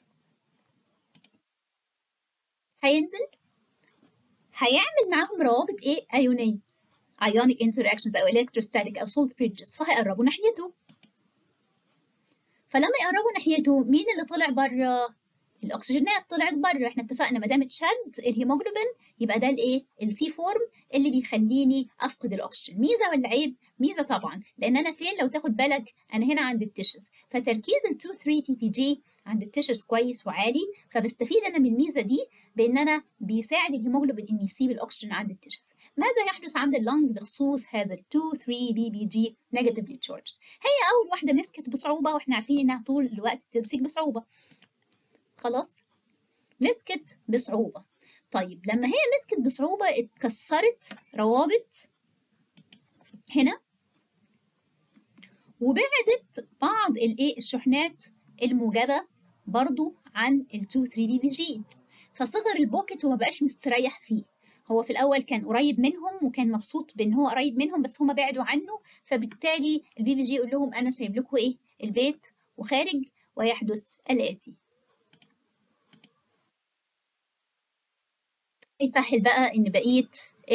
هينزل هيعمل معاهم روابط إيه أيونية ionic interactions أو electrostatic أو salt bridges فهيقربوا ناحيته فلما يقربوا ناحيته مين اللي طلع بره؟ الاكسجينات طلعت بره احنا اتفقنا ما دام اتشد الهيموجلوبين يبقى ده الايه التي فورم اللي بيخليني افقد الاكسجين ميزه ولا عيب ميزه طبعا لان انا فين لو تاخد بالك انا هنا عند التشز فتركيز ال 2 3 بي بي جي عند التشز كويس وعالي فبستفيد انا من الميزه دي بان انا بيساعد الهيموجلوبين ان يسيب الاكسجين عند التشز ماذا يحدث عند اللنج بخصوص هذا ال 2 3 بي بي جي نيجاتيفلي تشارجد هي اول واحده مسكت بصعوبه واحنا عارفين انها طول الوقت تمسك بصعوبه خلاص مسكت بصعوبة طيب لما هي مسكت بصعوبة اتكسرت روابط هنا وبعدت بعض الايه الشحنات الموجبة برضو عن ال 2 3 بي بي جي فصغر البوكت وما بقاش مستريح فيه هو في الاول كان قريب منهم وكان مبسوط بان هو قريب منهم بس هما بعدوا عنه فبالتالي البي بي جي يقول لهم انا سايب لكم ايه البيت وخارج ويحدث الاتي يسهل بقى ان بقيه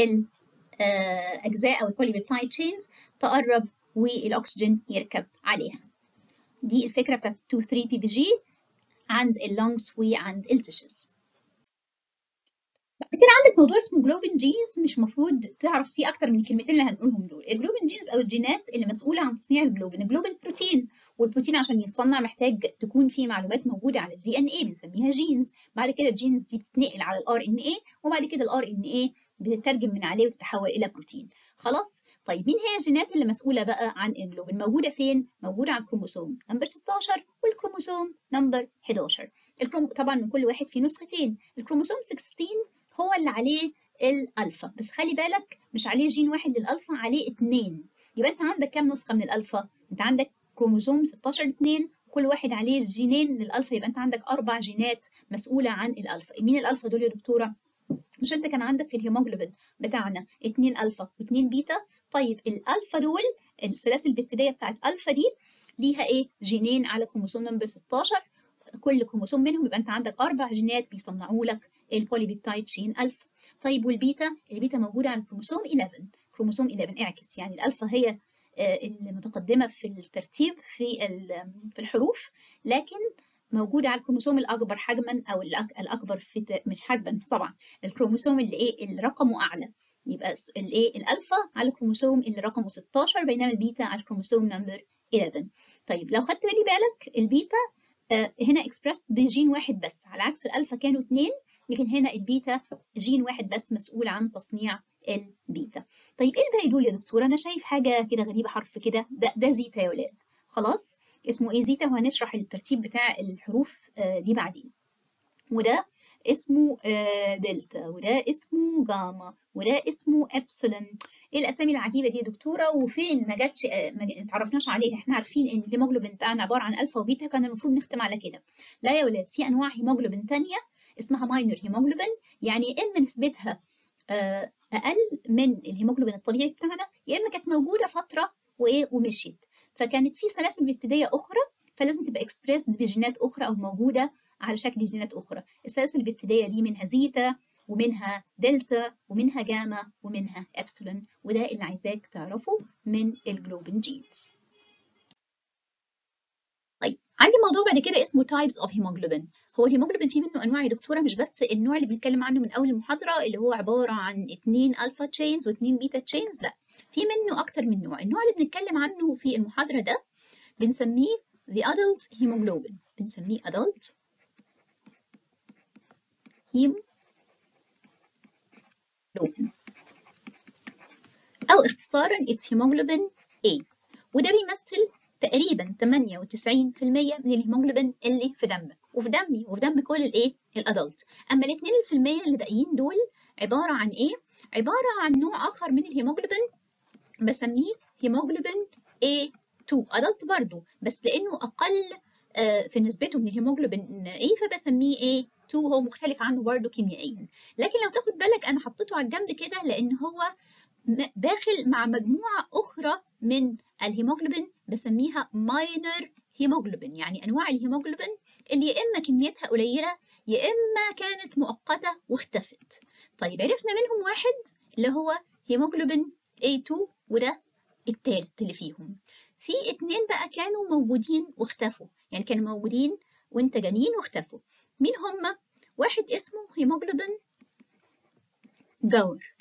الاجزاء او البوليبيبتايد تشينز تقرب والاكسجين يركب عليها دي الفكره بتاعت 2 3 بي بي جي عند اللونجز وعند التشز بعد كده عندك موضوع اسمه جلوبين جينز مش المفروض تعرف فيه اكتر من الكلمتين اللي هنقولهم دول الجلوبين جينز او الجينات اللي مسؤوله عن تصنيع الجلوبين الجلوبين بروتين والبروتين عشان يتصنع محتاج تكون فيه معلومات موجوده على الدي ان اي بنسميها جينز بعد كده الجينز دي بتتنقل على الار ان اي وبعد كده الار ان اي بتترجم من عليه وتتحول الى بروتين خلاص طيب مين هي الجينات اللي مسؤوله بقى عن الجلوبين موجوده فين موجوده على الكروموسوم نمبر 16 والكروموسوم نمبر 11 الكروم... طبعا من كل واحد فيه نسختين الكروموسوم 16 هو اللي عليه الالفا بس خلي بالك مش عليه جين واحد للالفا عليه اتنين يبقى انت عندك كام نسخه من الالفا انت عندك كروموسوم 16 2 كل واحد عليه جينين للالفا يبقى انت عندك اربع جينات مسؤوله عن الالفا مين الالفا دول يا دكتوره مش انت كان عندك في الهيموجلوبين بتاعنا 2 الفا و2 بيتا طيب الالفا دول السلاسل الببتيديه بتاعت الفا دي ليها ايه جينين على كروموسوم نمبر 16 كل كروموسوم منهم يبقى انت عندك اربع جينات بيصنعوا لك البوليبيبتايد جين الفا طيب والبيتا البيتا موجوده على الكروموسوم 11 كروموسوم 11 اعكس يعني الالفا هي المتقدمه في الترتيب في في الحروف لكن موجوده على الكروموسوم الاكبر حجما او الاكبر في مش حجما طبعا الكروموسوم اللي ايه اللي رقمه اعلى يبقى الايه الالفا على الكروموسوم اللي رقمه 16 بينما البيتا على الكروموسوم نمبر 11 طيب لو خدت بالي بالك البيتا هنا اكسبرس بجين واحد بس على عكس الالفا كانوا اثنين لكن هنا البيتا جين واحد بس مسؤول عن تصنيع البيتا طيب ايه الباقي دول يا دكتوره انا شايف حاجه كده غريبه حرف كده ده, ده زيتا يا ولاد خلاص اسمه ايه زيتا وهنشرح الترتيب بتاع الحروف دي بعدين وده اسمه دلتا وده اسمه جاما وده اسمه ابسلون ايه الاسامي العجيبه دي يا دكتوره وفين ما جاتش ما اتعرفناش عليها احنا عارفين ان الهيموجلوبين بتاعنا عباره عن الفا وبيتا كان المفروض نختم على كده لا يا ولاد في انواع هيموجلوبين ثانيه اسمها ماينر هيموجلوبين يعني يا اما نسبتها اقل من الهيموجلوبين الطبيعي بتاعنا يا اما كانت موجوده فتره وايه ومشيت فكانت في سلاسل ابتدائيه اخرى فلازم تبقى اكسبريسد بجينات اخرى او موجوده على شكل جينات اخرى السلاسل الابتدائيه دي منها زيتا ومنها دلتا ومنها جاما ومنها ابسلون وده اللي عايزاك تعرفه من الجلوبين جينز طيب عندي موضوع بعد كده اسمه types of hemoglobin هو الهيموجلوبين فيه منه انواع يا دكتوره مش بس النوع اللي بنتكلم عنه من اول المحاضره اللي هو عباره عن اتنين الفا تشينز واتنين بيتا تشينز لا في منه اكتر من نوع النوع اللي بنتكلم عنه في المحاضره ده بنسميه the adult hemoglobin بنسميه adult hemoglobin أو اختصارا it's hemoglobin A وده بيمثل تقريبا 98% من الهيموجلوبين اللي في دمك وفي دمي وفي دم كل الايه الادلت اما ال 2% اللي باقيين دول عباره عن ايه عباره عن نوع اخر من الهيموجلوبين بسميه هيموجلوبين A2 ادلت برضو بس لانه اقل في نسبته من الهيموجلوبين A فبسميه A2 هو مختلف عنه برضو كيميائيا لكن لو تاخد بالك انا حطيته على الجنب كده لان هو داخل مع مجموعة أخرى من الهيموجلوبين بسميها ماينر هيموجلوبين يعني أنواع الهيموجلوبين اللي يا إما كميتها قليلة يا إما كانت مؤقتة واختفت طيب عرفنا منهم واحد اللي هو هيموجلوبين A2 وده التالت اللي فيهم في اتنين بقى كانوا موجودين واختفوا يعني كانوا موجودين وانت جنين واختفوا مين هما؟ واحد اسمه هيموجلوبين جور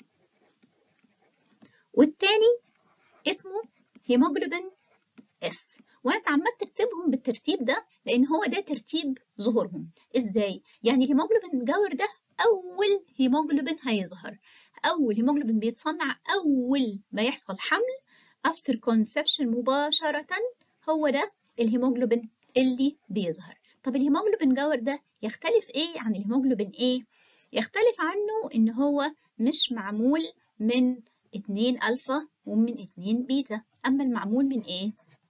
والتاني اسمه هيموجلوبين اف وانا اتعمدت اكتبهم بالترتيب ده لان هو ده ترتيب ظهورهم ازاي يعني الهيموجلوبين جور ده اول هيموجلوبين هيظهر اول هيموجلوبين بيتصنع اول ما يحصل حمل after conception مباشرة هو ده الهيموجلوبين اللي بيظهر طب الهيموجلوبين جور ده يختلف ايه عن الهيموجلوبين ايه يختلف عنه ان هو مش معمول من 2 ألفا ومن 2 بيتا أما المعمول من إيه؟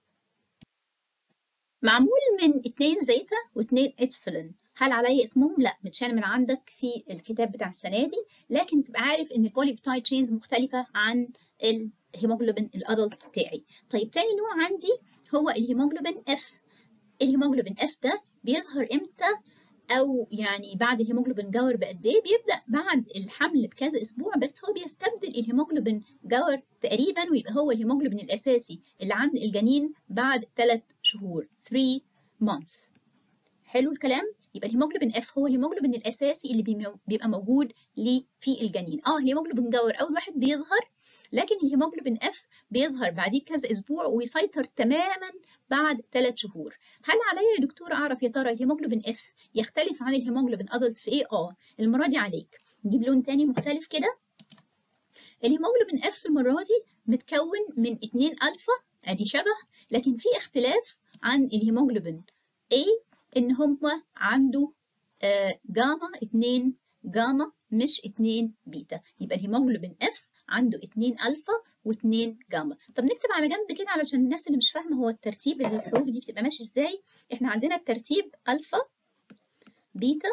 معمول من 2 زيتا و2 إبسلون هل علي اسمهم؟ لا متشال من عندك في الكتاب بتاع السنة دي لكن تبقى عارف إن البوليبتايد تشينز مختلفة عن الهيموجلوبين الأدلت بتاعي طيب تاني نوع عندي هو الهيموجلوبين اف الهيموجلوبين اف ده بيظهر امتى او يعني بعد الهيموجلوبين جاور بقد ايه بيبدا بعد الحمل بكذا اسبوع بس هو بيستبدل الهيموجلوبين جاور تقريبا ويبقى هو الهيموجلوبين الاساسي اللي عند الجنين بعد 3 شهور 3 months حلو الكلام يبقى الهيموجلوبين اف هو الهيموجلوبين الاساسي اللي بيبقى موجود في الجنين اه الهيموجلوبين جاور اول واحد بيظهر لكن الهيموجلوبين اف بيظهر بعديه بكذا اسبوع ويسيطر تماما بعد 3 شهور هل عليا يا دكتور اعرف يا ترى الهيموجلوبين اف يختلف عن الهيموجلوبين ادلت في ايه اه المره دي عليك نجيب لون تاني مختلف كده الهيموجلوبين اف المره دي متكون من 2 الفا ادي شبه لكن في اختلاف عن الهيموجلوبين A ان هو عنده آه جاما 2 جاما مش 2 بيتا يبقى الهيموجلوبين اف عنده 2 الفا و2 جاما طب نكتب على جنب كده علشان الناس اللي مش فاهمه هو الترتيب الحروف دي بتبقى ماشي ازاي احنا عندنا الترتيب الفا بيتا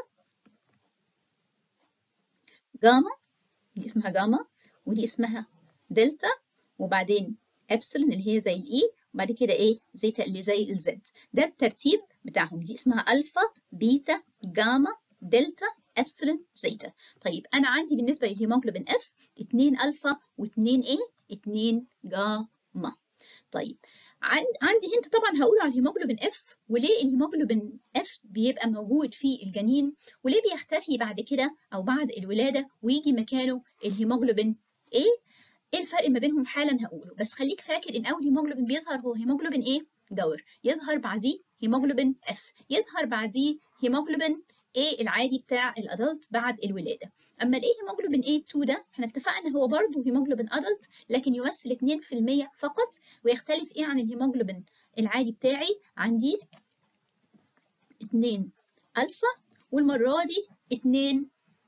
جاما دي اسمها جاما ودي اسمها دلتا وبعدين ابسلون اللي هي زي الاي وبعد كده ايه زيتا اللي زي الزد ده الترتيب بتاعهم دي اسمها الفا بيتا جاما دلتا ابسلون زيتا طيب انا عندي بالنسبه للهيموجلوبين اف 2 الفا و2 ايه 2 جاما طيب عندي هنت طبعا هقوله على الهيموجلوبين اف وليه الهيموجلوبين اف بيبقى موجود في الجنين وليه بيختفي بعد كده او بعد الولاده ويجي مكانه الهيموجلوبين ايه ايه الفرق ما بينهم حالا هقوله بس خليك فاكر ان اول هيموجلوبين بيظهر هو هيموجلوبين ايه جور يظهر بعديه هيموجلوبين اف يظهر بعديه هيموجلوبين A العادي بتاع الادلت بعد الولاده اما الايه هيموجلوبين A2 ده احنا اتفقنا هو برضه هيموجلوبين ادلت لكن يمثل 2% فقط ويختلف ايه عن الهيموجلوبين العادي بتاعي عندي 2 الفا والمره دي 2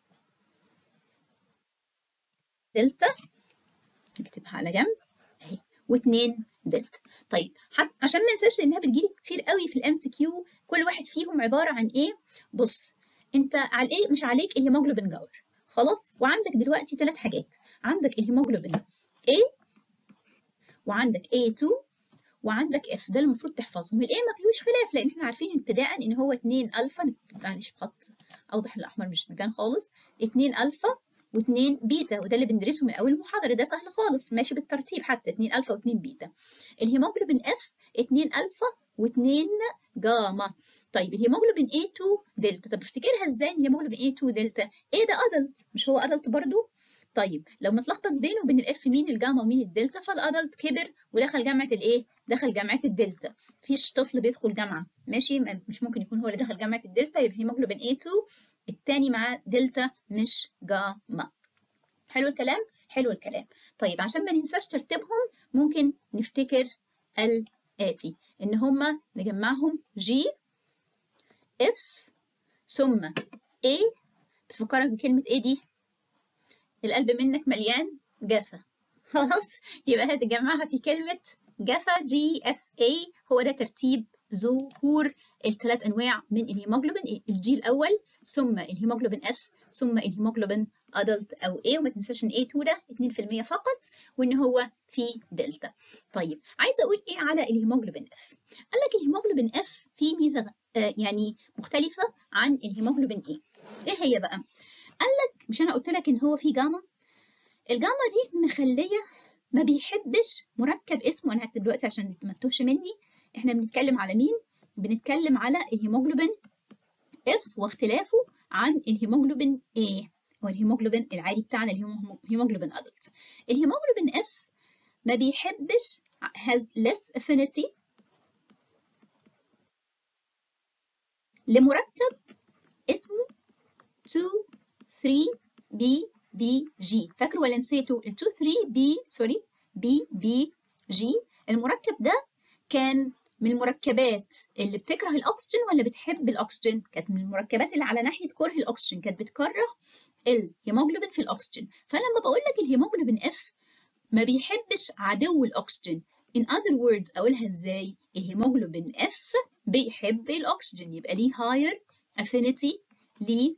دلتا نكتبها على جنب اهي و2 دلتا طيب عشان ما ننساش انها بتجيلي كتير قوي في الام سي كيو كل واحد فيهم عباره عن ايه بص انت على ايه مش عليك الهيموجلوبين جور خلاص وعندك دلوقتي ثلاث حاجات عندك الهيموجلوبين A وعندك A2 وعندك F ده المفروض تحفظهم الايه ما فيهوش خلاف لان احنا عارفين ابتداء ان هو 2 الفا معلش خط اوضح الاحمر مش مكان خالص 2 الفا و2 بيتا وده اللي بندرسه من اول المحاضره ده سهل خالص ماشي بالترتيب حتى 2 الفا و2 بيتا الهيموجلوبين اف 2 الفا و2 جاما طيب الهيموجلوبين A2 دلتا طب افتكرها ازاي الهيموجلوبين A2 دلتا ايه ده ادلت مش هو ادلت برضو طيب لو متلخبط بينه وبين الاف مين الجاما ومين الدلتا فالادلت كبر ودخل جامعه الايه دخل جامعه الدلتا مفيش طفل بيدخل جامعه ماشي مش ممكن يكون هو اللي دخل جامعه الدلتا يبقى هيموجلوبين A2 التاني معاه دلتا مش جاما حلو الكلام حلو الكلام طيب عشان ما ننساش ترتيبهم ممكن نفتكر الآتي إن هما نجمعهم G F ثم A بتفكرك بكلمة A دي القلب منك مليان جافة خلاص يبقى هتجمعها في كلمة جافة G F A هو ده ترتيب ظهور الثلاث أنواع من الهيموجلوبين الجي الأول ثم الهيموجلوبين F ثم الهيموجلوبين ادلت او A وما تنساش ان A2 ده 2% فقط وان هو في دلتا. طيب عايزه اقول ايه على الهيموجلوبين F؟ قال لك الهيموجلوبين F فيه ميزه آه يعني مختلفه عن الهيموجلوبين A. ايه هي بقى؟ قال لك مش انا قلت لك ان هو فيه جاما؟ الجاما دي مخليه ما بيحبش مركب اسمه انا هكتب دلوقتي عشان ما تتوهش مني احنا بنتكلم على مين؟ بنتكلم على الهيموجلوبين F واختلافه عن الهيموجلوبين A هو الهيموجلوبين العادي بتاعنا الهيموجلوبين ادلت الهيموجلوبين اف ما بيحبش has less affinity لمركب اسمه 2 3 بي بي جي فاكروا ولا نسيتوا ال 2 3 بي سوري بي بي جي المركب ده كان من المركبات اللي بتكره الاكسجين ولا بتحب الاكسجين كانت من المركبات اللي على ناحيه كره الاكسجين كانت بتكره الهيموجلوبين في الاكسجين فلما بقول لك الهيموجلوبين اف ما بيحبش عدو الاكسجين in other words اقولها ازاي الهيموجلوبين اف بيحب الاكسجين يبقى ليه higher affinity لل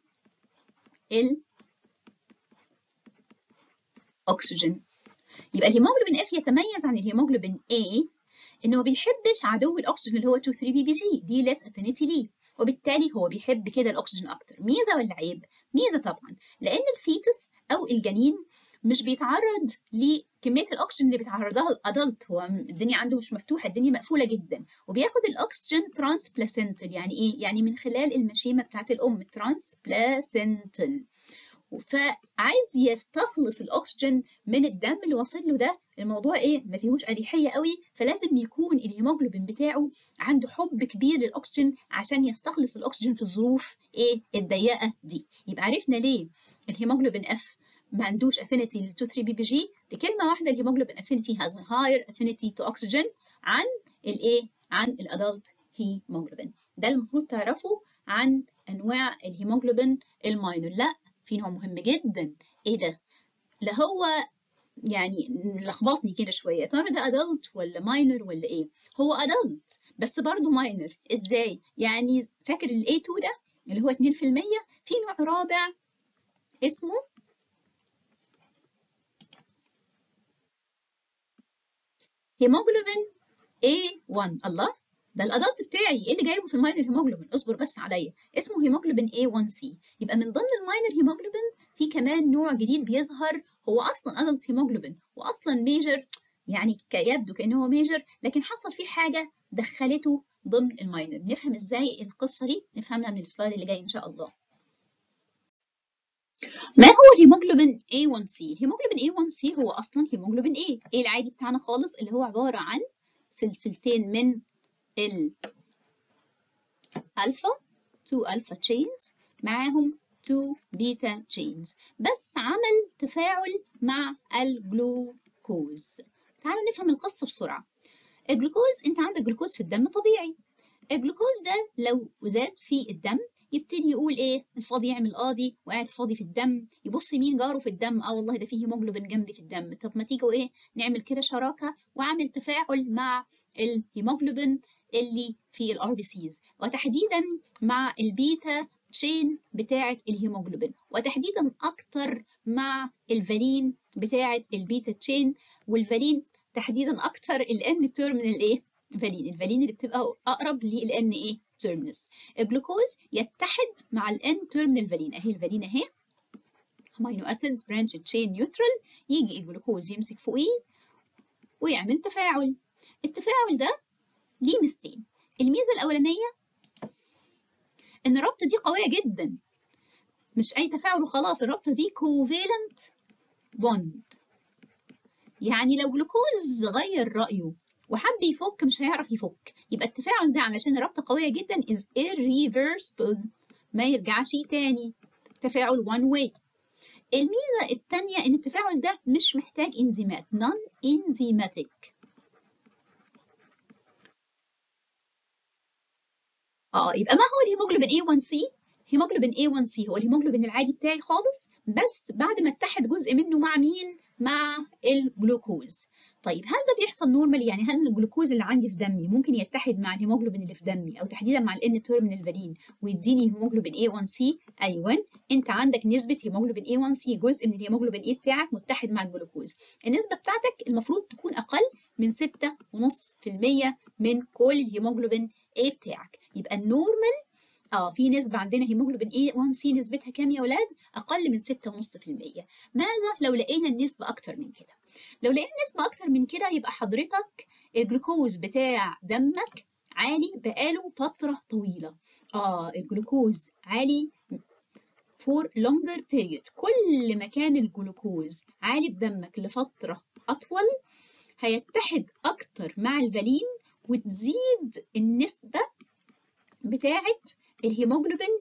اكسجين يبقى الهيموجلوبين اف يتميز عن الهيموجلوبين A انه ما بيحبش عدو الاكسجين اللي هو 2 3 بي بي جي دي less affinity ليه وبالتالي هو بيحب كده الاكسجين اكتر ميزه ولا عيب ميزه طبعا لان الفيتس او الجنين مش بيتعرض لكميه الاكسجين اللي بيتعرضها الادلت هو الدنيا عنده مش مفتوحه الدنيا مقفوله جدا وبياخد الاكسجين ترانس بلاسنتال يعني ايه يعني من خلال المشيمه بتاعه الام ترانس بلاسنتال فعايز يستخلص الاكسجين من الدم اللي واصل له ده الموضوع ايه ما فيهوش اريحيه قوي فلازم يكون الهيموجلوبين بتاعه عنده حب كبير للاكسجين عشان يستخلص الاكسجين في الظروف ايه الضيقه دي يبقى عرفنا ليه الهيموجلوبين اف ما عندوش affinity لل 2 3 بي بي جي بكلمه واحده الهيموجلوبين affinity has a higher affinity to oxygen عن الايه عن الادلت هيموجلوبين ده المفروض تعرفه عن انواع الهيموجلوبين الماينور لا في نوع مهم جدا ايه ده لا هو يعني لخبطني كده شويه يا ترى ده ادلت ولا ماينر ولا ايه هو ادلت بس برضه ماينر ازاي يعني فاكر ال A2 ده اللي هو 2% في نوع رابع اسمه هيموجلوبين A1 الله ده الادلت بتاعي ايه اللي جايبه في الماينر هيموجلوبين اصبر بس عليا اسمه هيموجلوبين A1C يبقى من ضمن الماينر هيموجلوبين في كمان نوع جديد بيظهر هو اصلا ادلت هيموجلوبين واصلا ميجر يعني يبدو كانه هو ميجر لكن حصل فيه حاجه دخلته ضمن الماينر نفهم ازاي القصه دي نفهمها من السلايد اللي جاي ان شاء الله ما هو الهيموجلوبين A1C الهيموجلوبين A1C هو اصلا هيموجلوبين A A العادي بتاعنا خالص اللي هو عباره عن سلسلتين من الألفا 2 ألفا تشينز معاهم 2 بيتا تشينز بس عمل تفاعل مع الجلوكوز تعالوا نفهم القصة بسرعة الجلوكوز انت عندك جلوكوز في الدم طبيعي الجلوكوز ده لو زاد في الدم يبتدي يقول ايه الفاضي يعمل قاضي وقاعد فاضي في الدم يبص مين جاره في الدم اه والله ده فيه هيموجلوبين جنبي في الدم طب ما تيجوا ايه نعمل كده شراكه واعمل تفاعل مع الهيموجلوبين اللي في الار بي سيز وتحديدا مع البيتا تشين بتاعه الهيموجلوبين وتحديدا اكتر مع الفالين بتاعه البيتا تشين والفالين تحديدا اكتر الان تيرمينال ايه فالين الفالين اللي بتبقى اقرب للان ايه تيرمينس الجلوكوز يتحد مع الان تيرمينال فالين اهي الفالين اهي امينو اسيدز برانش تشين نيوترال يجي الجلوكوز يمسك فوقيه ويعمل تفاعل التفاعل ده ليه ميزتين الميزه الاولانيه ان الرابطه دي قويه جدا مش اي تفاعل وخلاص الرابطه دي كوفالنت بوند يعني لو جلوكوز غير رأيه وحب يفك مش هيعرف يفك يبقى التفاعل ده علشان الرابطة قوية جدا is irreversible ما يرجعش تاني تفاعل one way الميزة التانية إن التفاعل ده مش محتاج إنزيمات non enzymatic اه يبقى ما هو الهيموجلوبين A1C؟ هيموجلوبين A1C هو الهيموجلوبين العادي بتاعي خالص بس بعد ما اتحد جزء منه مع مين؟ مع الجلوكوز. طيب هل ده بيحصل نورمالي؟ يعني هل الجلوكوز اللي عندي في دمي ممكن يتحد مع الهيموجلوبين اللي في دمي او تحديدا مع الان تيرمينال فالين ويديني هيموجلوبين A1C؟ ايوه انت عندك نسبة هيموجلوبين A1C جزء من الهيموجلوبين A بتاعك متحد مع الجلوكوز. النسبة بتاعتك المفروض تكون اقل من 6.5% من كل الهيموجلوبين A بتاعك. يبقى النورمال اه في نسبة عندنا هيموجلوبين A1C نسبتها كام يا ولاد؟ أقل من 6.5%. ماذا لو لقينا النسبة أكتر من كده؟ لو لقينا النسبة أكتر من كده يبقى حضرتك الجلوكوز بتاع دمك عالي بقاله فترة طويلة. اه الجلوكوز عالي for longer period كل ما كان الجلوكوز عالي في دمك لفترة أطول هيتحد أكتر مع الفالين وتزيد النسبة بتاعة الهيموجلوبين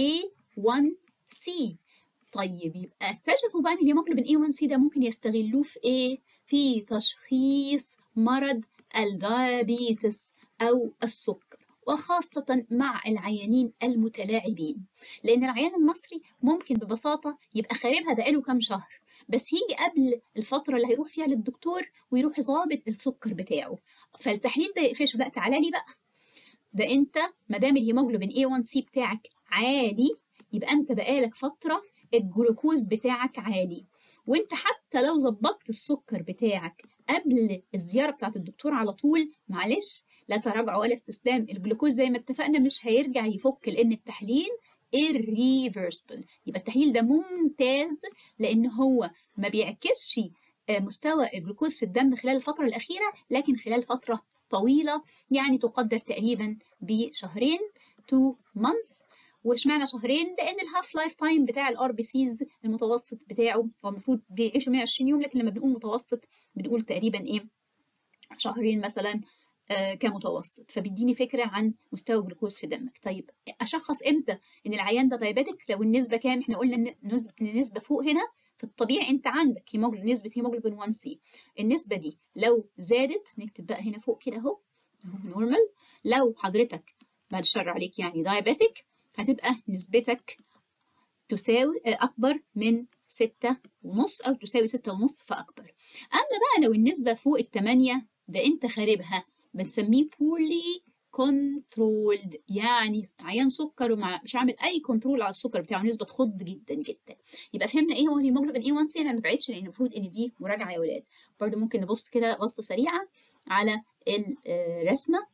A1C طيب يبقى اكتشفوا بقى ان الهيموجلوبين A1C ده ممكن يستغلوه في ايه؟ في تشخيص مرض الدايابيتس او السكر وخاصة مع العيانين المتلاعبين لأن العيان المصري ممكن ببساطة يبقى خاربها بقاله كام شهر بس يجي قبل الفترة اللي هيروح فيها للدكتور ويروح ظابط السكر بتاعه فالتحليل ده يقفشه لا تعالى لي بقى ده انت ما دام الهيموجلوبين A1C بتاعك عالي يبقى انت بقالك فتره الجلوكوز بتاعك عالي وانت حتى لو ظبطت السكر بتاعك قبل الزياره بتاعت الدكتور على طول معلش لا تراجع ولا استسلام الجلوكوز زي ما اتفقنا مش هيرجع يفك لان التحليل irreversible يبقى التحليل ده ممتاز لان هو ما بيعكسش مستوى الجلوكوز في الدم خلال الفتره الاخيره لكن خلال فتره طويلة يعني تقدر تقريبا بشهرين to month واشمعنى شهرين لان الهاف لايف تايم بتاع الار بي سيز المتوسط بتاعه هو المفروض بيعيشوا 120 يوم لكن لما بنقول متوسط بنقول تقريبا ايه شهرين مثلا آه كمتوسط فبيديني فكره عن مستوى الجلوكوز في دمك طيب اشخص امتى ان العيان ده دايابيتك لو النسبه كام احنا قلنا ان النسبه فوق هنا في الطبيعي انت عندك هيموجلوبين نسبه هيموجلوبين 1 سي النسبه دي لو زادت نكتب بقى هنا فوق كده اهو نورمال لو حضرتك بعد الشر عليك يعني دايابيتك هتبقى نسبتك تساوي اكبر من ستة ونص او تساوي ستة ونص فاكبر اما بقى لو النسبه فوق التمانية ده انت خاربها بنسميه بولي كنترولد يعني عيان سكر ومش عامل اي كنترول على السكر بتاعه نسبه تخض جدا جدا يبقى فهمنا ايه هو الهيموجلوبين A1C انا ما بعدش لان المفروض ان دي مراجعه يا ولاد برده ممكن نبص كده بصه سريعه على الرسمه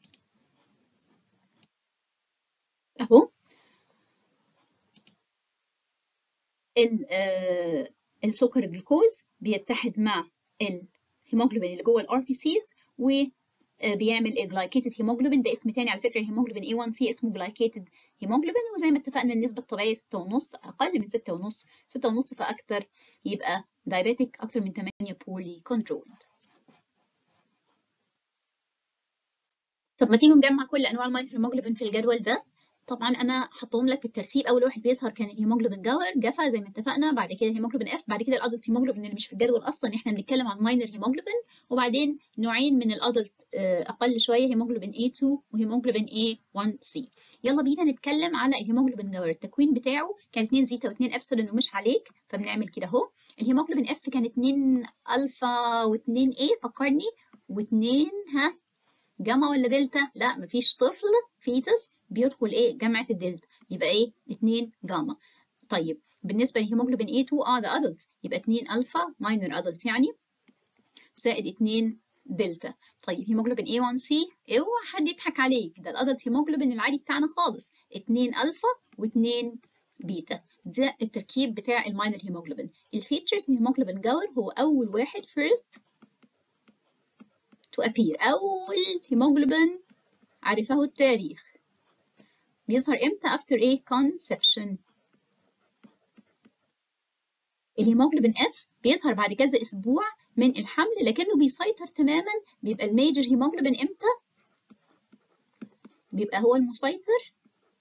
اهو السكر الجلوكوز بيتحد مع الهيموجلوبين اللي جوه الار بي سيز و بيعمل الجلايكيتد هيموجلوبين ده اسم تاني على فكره الهيموجلوبين A1C اسمه جلايكيتد هيموجلوبين وزي ما اتفقنا النسبه الطبيعيه 6.5 اقل من 6.5 6.5 فاكتر يبقى دايابيتك اكتر من 8 بولي كنترولد طب ما تيجي نجمع كل انواع المايكرو هيموجلوبين في الجدول ده طبعا انا حطهم لك بالترتيب اول واحد بيظهر كان الهيموجلوبين جاور جفا زي ما اتفقنا بعد كده الهيموجلوبين اف بعد كده الادلت هيموجلوبين اللي مش في الجدول اصلا احنا بنتكلم عن ماينر هيموجلوبين وبعدين نوعين من الادلت اقل شويه هيموجلوبين A2 وهيموجلوبين A1C يلا بينا نتكلم على الهيموجلوبين جاور التكوين بتاعه كان 2 زيتا و2 ابسلون ومش عليك فبنعمل كده اهو الهيموجلوبين اف كان 2 الفا و2 A فكرني و2 ها جاما ولا دلتا لا مفيش طفل فيتس بيدخل ايه جامعه الدلتا يبقى ايه 2 جاما طيب بالنسبه للهيموجلوبين A2 اه ده ادلت يبقى 2 الفا ماينر ادلت يعني زائد 2 دلتا طيب هيموجلوبين A1C اوعى حد يضحك عليك ده الادلت هيموجلوبين العادي بتاعنا خالص 2 الفا و2 بيتا ده التركيب بتاع الماينر هيموجلوبين الفيتشرز الهيموجلوبين جاور هو اول واحد first to appear اول هيموجلوبين عرفه التاريخ بيظهر امتى after a conception الهيموجلوبين F بيظهر بعد كذا أسبوع من الحمل لكنه بيسيطر تماما بيبقى الميجر هيموجلوبين إمتى؟ بيبقى هو المسيطر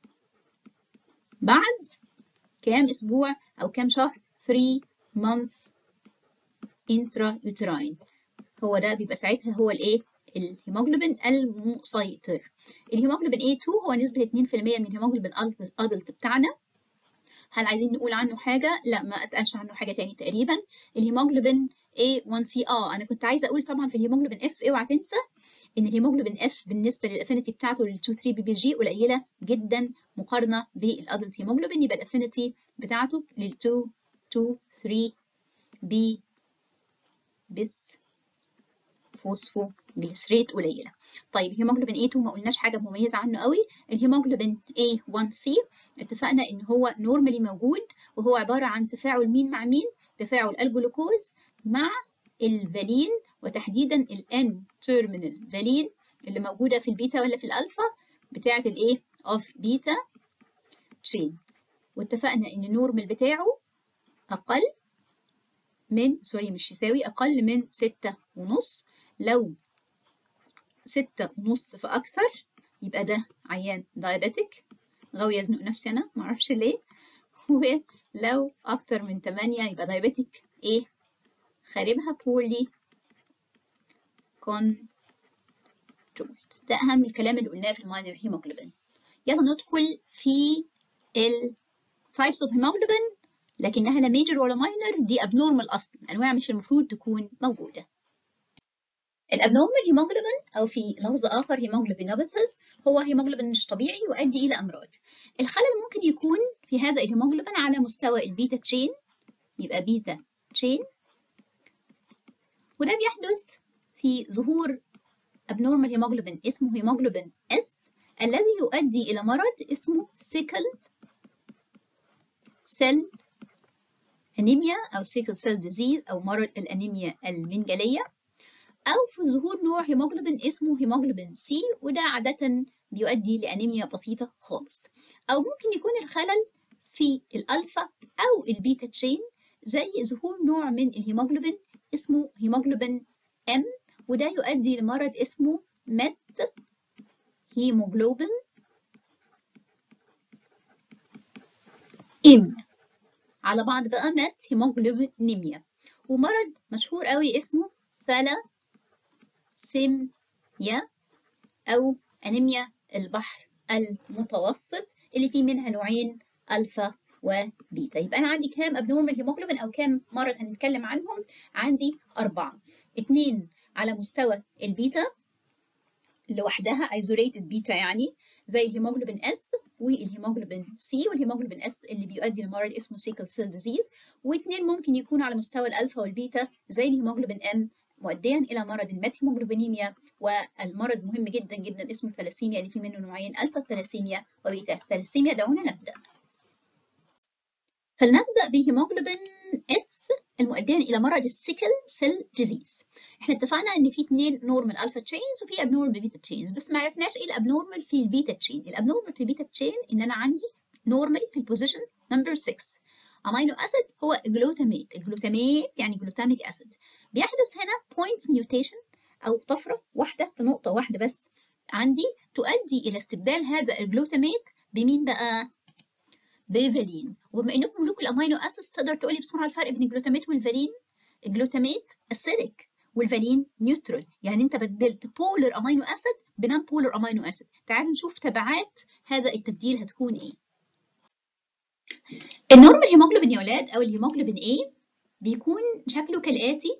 بعد كام أسبوع أو كام شهر 3 month intrauterine هو ده بيبقى ساعتها هو الإيه؟ الهيموجلوبين المسيطر الهيموجلوبين A2 هو نسبة 2% من الهيموجلوبين الأدلت بتاعنا هل عايزين نقول عنه حاجة؟ لا ما اتقالش عنه حاجة تاني تقريبا الهيموجلوبين A1C اه أنا كنت عايزة أقول طبعا في الهيموجلوبين F اوعى تنسى إن الهيموجلوبين F بالنسبة للأفينيتي بتاعته لل 2 3 بي بي جي قليلة جدا مقارنة بالأدلت هيموجلوبين يبقى الأفينيتي بتاعته لل 2 2 3 بي بس فوسفو جليسريت قليله طيب الهيموجلوبين A2 ما قلناش حاجه مميزه عنه قوي الهيموجلوبين A1C اتفقنا ان هو نورمالي موجود وهو عباره عن تفاعل مين مع مين تفاعل الجلوكوز مع الفالين وتحديدا الان تيرمينال فالين اللي موجوده في البيتا ولا في الالفا بتاعه الايه اوف بيتا تشين واتفقنا ان النورمال بتاعه اقل من سوري مش يساوي اقل من ستة ونص لو ستة ونص فأكتر يبقى ده عيان دايابيتك غاوي يزنق نفسي أنا معرفش ليه ولو أكتر من تمانية يبقى دايابيتك إيه خاربها بولي كونترولد ده أهم الكلام اللي قلناه في الماينر هيموجلوبين يلا ندخل في ال types of hemoglobin لكنها لا ميجر ولا ماينر دي abnormal أصلا أنواع مش المفروض تكون موجودة الابنورمال هيموجلوبين او في لفظ اخر هيموجلوبينوباثيس هو هيموجلوبين مش طبيعي يؤدي الى امراض الخلل ممكن يكون في هذا الهيموجلوبين على مستوى البيتا تشين يبقى بيتا تشين وده بيحدث في ظهور abnormal هيموجلوبين اسمه هيموجلوبين S الذي يؤدي الى مرض اسمه سيكل سيل انيميا او سيكل سيل ديزيز او مرض الانيميا المنجليه أو في ظهور نوع هيموجلوبين اسمه هيموجلوبين سي وده عادة بيؤدي لأنيميا بسيطة خالص أو ممكن يكون الخلل في الألفا أو البيتا تشين زي ظهور نوع من الهيموجلوبين اسمه هيموجلوبين M وده يؤدي لمرض اسمه مت هيموجلوبين إم على بعض بقى مت هيموجلوبين نيميا ومرض مشهور قوي اسمه ثلا سيميا أو أنيميا البحر المتوسط اللي فيه منها نوعين ألفا وبيتا يبقى أنا عندي كام أبنورمال هيموجلوبين أو كام مرض هنتكلم عنهم عندي أربعة اتنين على مستوى البيتا لوحدها isolated بيتا يعني زي الهيموجلوبين S والهيموجلوبين C والهيموجلوبين S اللي بيؤدي لمرض اسمه سيكل سيل ديزيز واثنين ممكن يكون على مستوى الألفا والبيتا زي الهيموجلوبين M مؤديا الى مرض الميثيموجلوبينيميا والمرض مهم جدا جدا اسمه الثلاسيميا اللي فيه منه نوعين الفا الثلاسيميا وبيتا الثلاسيميا دعونا نبدا فلنبدا بهيموجلوبين اس المؤديا الى مرض السيكل سيل ديزيز احنا اتفقنا ان في اثنين نورمال الفا تشينز وفي ابنورمال بيتا تشينز بس ما عرفناش ايه الابنورمال في البيتا تشين الابنورمال في البيتا تشين ان انا عندي نورمالي في البوزيشن نمبر 6 امينو اسيد هو جلوتاميت الجلوتاميت يعني جلوتاميك اسيد بيحدث هنا بوينت ميوتيشن او طفره واحده في نقطه واحده بس عندي تؤدي الى استبدال هذا الجلوتاميت بمين بقى بفالين وبما انكم ملوك الامينو اسيدز تقدر تقولي بسرعه الفرق بين الجلوتاميت والفالين الجلوتاميت اسيدك والفالين نيوترال يعني انت بدلت بولر امينو اسيد بنان بولر امينو اسيد تعالوا نشوف تبعات هذا التبديل هتكون ايه النورمال هيموجلوبين يا ولاد او الهيموجلوبين A بيكون شكله كالآتي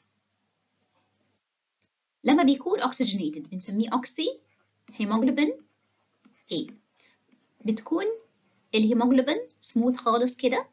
لما بيكون oxygenated بنسميه اوكسي هيموجلوبين A بتكون الهيموجلوبين سموث خالص كده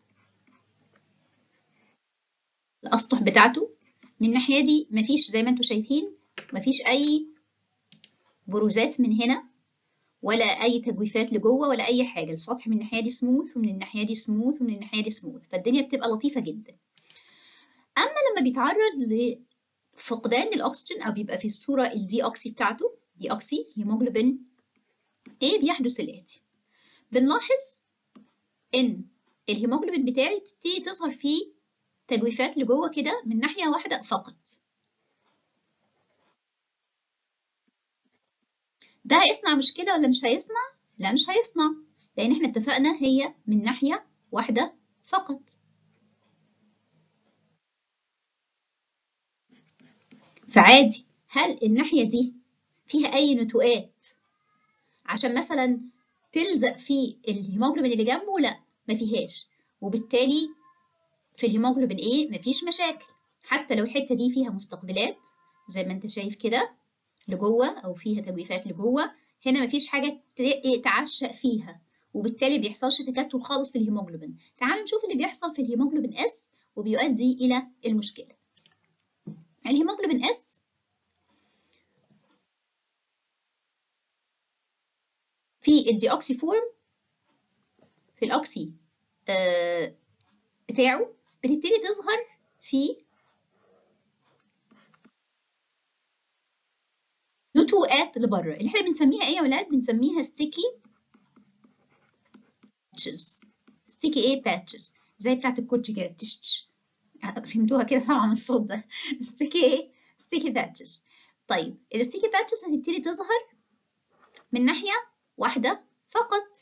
الأسطح بتاعته من الناحية دي مفيش زي ما انتم شايفين مفيش أي بروزات من هنا ولا اي تجويفات لجوه ولا اي حاجه السطح من الناحيه دي سموث ومن الناحيه دي سموث ومن الناحيه دي سموث فالدنيا بتبقى لطيفه جدا اما لما بيتعرض لفقدان الاكسجين او بيبقى في الصوره الدي اوكسي بتاعته دي اوكسي هيموجلوبين ايه بيحدث الاتي بنلاحظ ان الهيموجلوبين بتاعي تبتدي تظهر فيه تجويفات لجوه كده من ناحيه واحده فقط ده هيصنع مشكله ولا مش هيصنع لا مش هيصنع لان احنا اتفقنا هي من ناحيه واحده فقط فعادي هل الناحيه دي فيها اي نتوءات عشان مثلا تلزق في الهيموجلوبين اللي جنبه لا ما فيهاش وبالتالي في الهيموجلوبين ايه مفيش مشاكل حتى لو الحته دي فيها مستقبلات زي ما انت شايف كده لجوه او فيها تجويفات لجوه هنا مفيش حاجه تعشق فيها وبالتالي بيحصلش تكتل خالص للهيموجلوبين تعالوا نشوف اللي بيحصل في الهيموجلوبين اس وبيؤدي الى المشكله الهيموجلوبين اس في الديوكسي فورم في الاوكسي آه بتاعه بتبتدي تظهر في نتوءات لبره اللي احنا بنسميها ايه يا ولاد بنسميها ستيكي باتشز ستيكي ايه باتشز زي بتاعت الكوتشي كده تشتش فهمتوها كده طبعا من الصوت ده ستيكي ايه ستيكي باتشز طيب الستيكي باتشز هتبتدي تظهر من ناحيه واحده فقط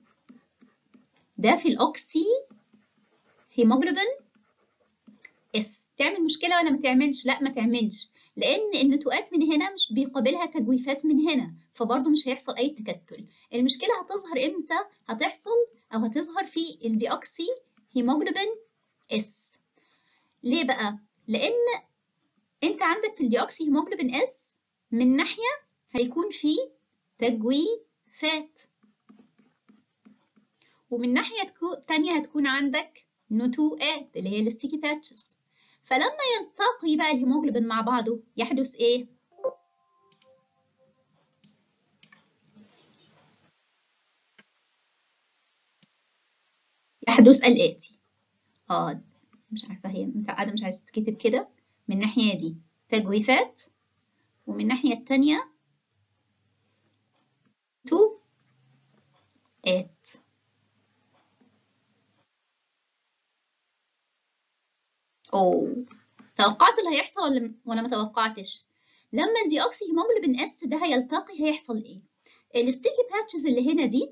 ده في الاوكسي هيموجلوبين اس تعمل مشكله ولا ما تعملش لا ما تعملش لان النتوءات من هنا مش بيقابلها تجويفات من هنا فبرضه مش هيحصل اي تكتل المشكله هتظهر امتى هتحصل او هتظهر في الديوكسي هيموجلوبين اس ليه بقى لان انت عندك في الديوكسي هيموجلوبين اس من ناحيه هيكون في تجويفات ومن ناحيه تانية هتكون عندك نتوءات اللي هي الستيكي باتشز فلما يلتقي بقى الهيموجلوبين مع بعضه يحدث ايه؟ يحدث الآتي اه مش عارفة هي متعقدة مش عايزة تتكتب كده من الناحية دي تجويفات ومن الناحية التانية تو ات اوه توقعت اللي هيحصل ولا ولا ما توقعتش لما الديوكسي هيموجلوبين اس ده هيلتقي هيحصل ايه الستيكي باتشز اللي هنا دي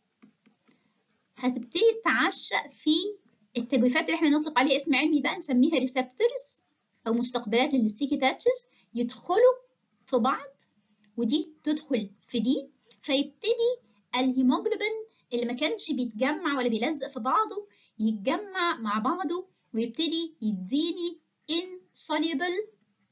هتبتدي تعشق في التجويفات اللي احنا نطلق عليها اسم علمي بقى نسميها ريسبتورز او مستقبلات للستيكي باتشز يدخلوا في بعض ودي تدخل في دي فيبتدي الهيموجلوبين اللي ما كانش بيتجمع ولا بيلزق في بعضه يتجمع مع بعضه ويبتدي يديني insoluble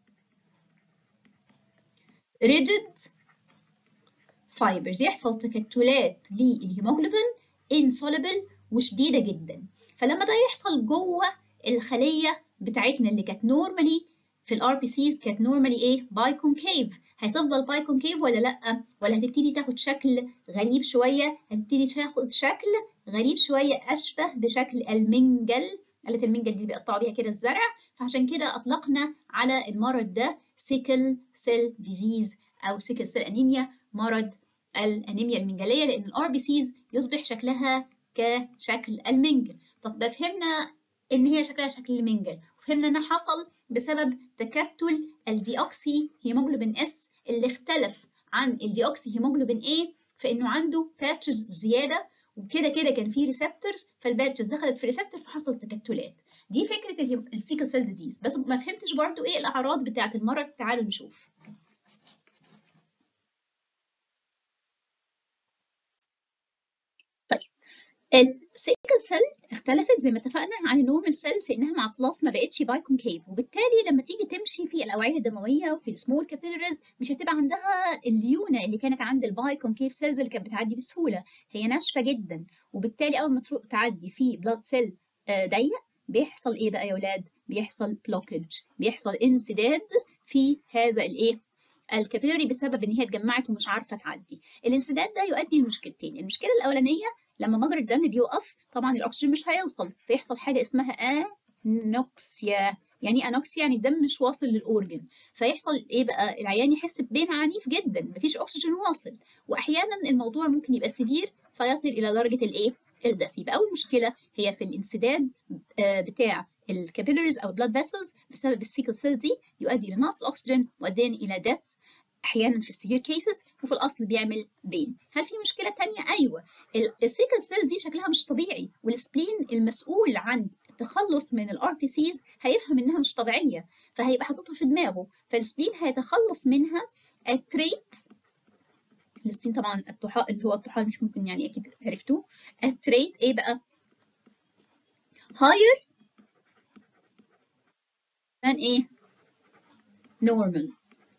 rigid fibers يحصل تكتلات للهيموجلوبين insoluble وشديدة جدا فلما ده يحصل جوه الخلية بتاعتنا اللي كانت نورمالي في الار بي سيز كانت نورمالي ايه باي كونكيف هتفضل باي كونكيف ولا لا ولا هتبتدي تاخد شكل غريب شويه هتبتدي تاخد شكل غريب شويه اشبه بشكل المنجل آلة المنجل دي بيقطعوا بيها كده الزرع فعشان كده أطلقنا على المرض ده سيكل سيل ديزيز أو سيكل سيل أنيميا مرض الأنيميا المنجلية لأن الار بي سيز يصبح شكلها كشكل المنجل طب فهمنا إن هي شكلها شكل المنجل وفهمنا إن حصل بسبب تكتل الديوكسي هيموجلوبين اس اللي اختلف عن الديوكسي هيموجلوبين A في إنه عنده باتشز زيادة وكده كده كان في ريسبتورز فالباتشز دخلت في ريسبتور فحصل تكتلات دي فكره السيكل سيل ديزيز بس ما فهمتش برضو ايه الاعراض بتاعه المرض تعالوا نشوف طيب السيكل سيل اختلفت زي ما اتفقنا عن النورمال سيل في انها مع خلاص ما بقتش باي كونكيف وبالتالي لما تيجي تمشي في الاوعيه الدمويه وفي السمول كابيلاريز مش هتبقى عندها الليونه اللي كانت عند الباي كونكيف سيلز اللي كانت بتعدي بسهوله هي ناشفه جدا وبالتالي اول ما تروح تعدي في بلاد سيل ضيق بيحصل ايه بقى يا اولاد بيحصل بلوكج بيحصل انسداد في هذا الايه الكابيلاري بسبب ان هي اتجمعت ومش عارفه تعدي الانسداد ده يؤدي لمشكلتين المشكله الاولانيه لما مجرى الدم بيوقف طبعا الاكسجين مش هيوصل فيحصل حاجه اسمها انوكسيا يعني انوكسيا يعني الدم مش واصل للاورجن فيحصل ايه بقى العيان يحس ببين عنيف جدا مفيش اكسجين واصل واحيانا الموضوع ممكن يبقى سيفير فيصل الى درجه الايه الدث يبقى اول مشكله هي في الانسداد بتاع الكابيلاريز او البلاد فيسلز بسبب السيكل سيل دي يؤدي لنقص اكسجين وبعدين الى ديث احيانا في السيفير كيسز وفي الاصل بيعمل بين هل في مشكله تانية ايوه السيكل سيل دي شكلها مش طبيعي والسبلين المسؤول عن التخلص من الار بي سيز هيفهم انها مش طبيعيه فهيبقى حاططها في دماغه فالسبلين هيتخلص منها التريت السبلين طبعا الطحال اللي هو الطحال مش ممكن يعني اكيد عرفتوه التريت ايه بقى higher than ايه normal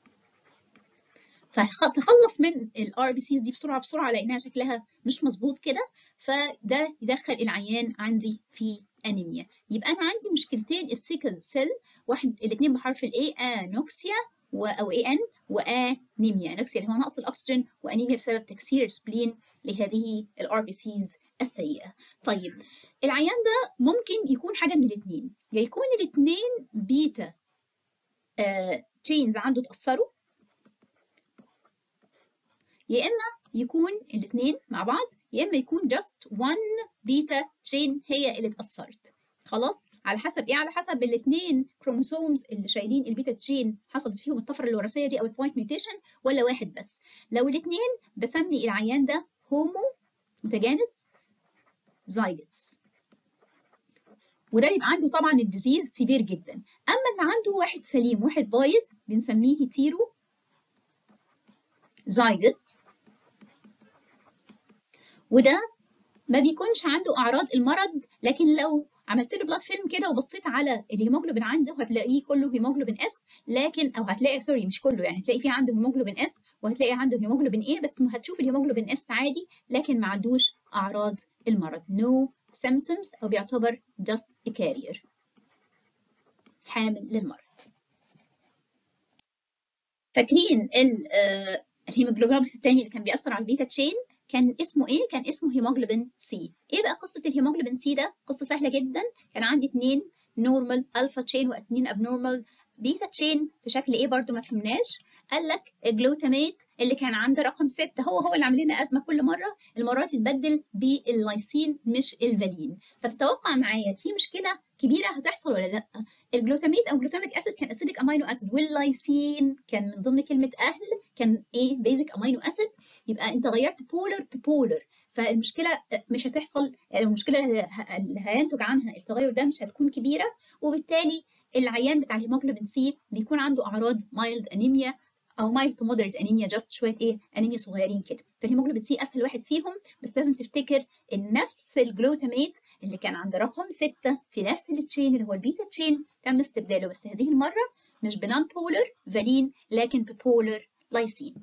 فتخلص من الار بي سيز دي بسرعه بسرعه لانها شكلها مش مظبوط كده فده يدخل العيان عندي في انيميا يبقى انا عندي مشكلتين السيكل سيل واحد الاثنين بحرف الاي انوكسيا و او اي ان وانيميا انوكسيا اللي هو نقص الاكسجين وانيميا بسبب تكسير سبلين لهذه الار بي سيز السيئه طيب العيان ده ممكن يكون حاجه من الاثنين يا يكون الاثنين بيتا تشينز عنده اتاثروا يا اما يكون الاثنين مع بعض يا اما يكون just one بيتا تشين هي اللي اتاثرت خلاص على حسب ايه على حسب الاثنين كروموسومز اللي شايلين البيتا تشين حصلت فيهم الطفره الوراثيه دي او البوينت ميوتيشن ولا واحد بس لو الاثنين بسمي العيان ده هومو متجانس زايجتس وده بيبقى عنده طبعا الديزيز سيفير جدا اما اللي عنده واحد سليم واحد بايظ بنسميه هيتيرو زايجت وده ما بيكونش عنده اعراض المرض لكن لو عملت له بلاد فيلم كده وبصيت على الهيموجلوبين عنده هتلاقيه كله هيموجلوبين اس لكن او هتلاقي سوري مش كله يعني هتلاقي في عنده هيموجلوبين اس وهتلاقي عنده هيموجلوبين ايه بس هتشوف الهيموجلوبين اس عادي لكن ما عندوش اعراض المرض no symptoms او بيعتبر just a carrier حامل للمرض فاكرين الهيموجلوبين الثاني اللي كان بيأثر على البيتا تشين كان اسمه ايه؟ كان اسمه هيموجلوبين سي. ايه بقى قصة الهيموجلوبين سي ده؟ قصة سهلة جدا، كان عندي اتنين نورمال الفا تشين واتنين ابنورمال بيتا تشين في شكل ايه برضو ما فهمناش؟ قال لك الجلوتاميت اللي كان عند رقم 6 هو هو اللي عامل لنا ازمه كل مره المره دي اتبدل باللايسين مش الفالين فتتوقع معايا في مشكله كبيره هتحصل ولا لا الجلوتاميت او جلوتاميك اسيد كان اسيدك امينو اسيد واللايسين كان من ضمن كلمه اهل كان ايه بيزك امينو اسيد يبقى انت غيرت بولر ببولر فالمشكله مش هتحصل المشكله اللي هينتج عنها التغير ده مش هتكون كبيره وبالتالي العيان بتاع الهيموجلوبين سي بيكون عنده اعراض مايلد انيميا او مايلد تو مودريت انيميا جاست شويه ايه انيميا صغيرين كده فالهيموجلوبين سي اسهل واحد فيهم بس لازم تفتكر ان نفس الجلوتاميت اللي كان عند رقم 6 في نفس التشين اللي هو البيتا تشين تم استبداله بس هذه المره مش بنون بولر فالين لكن ببولر لايسين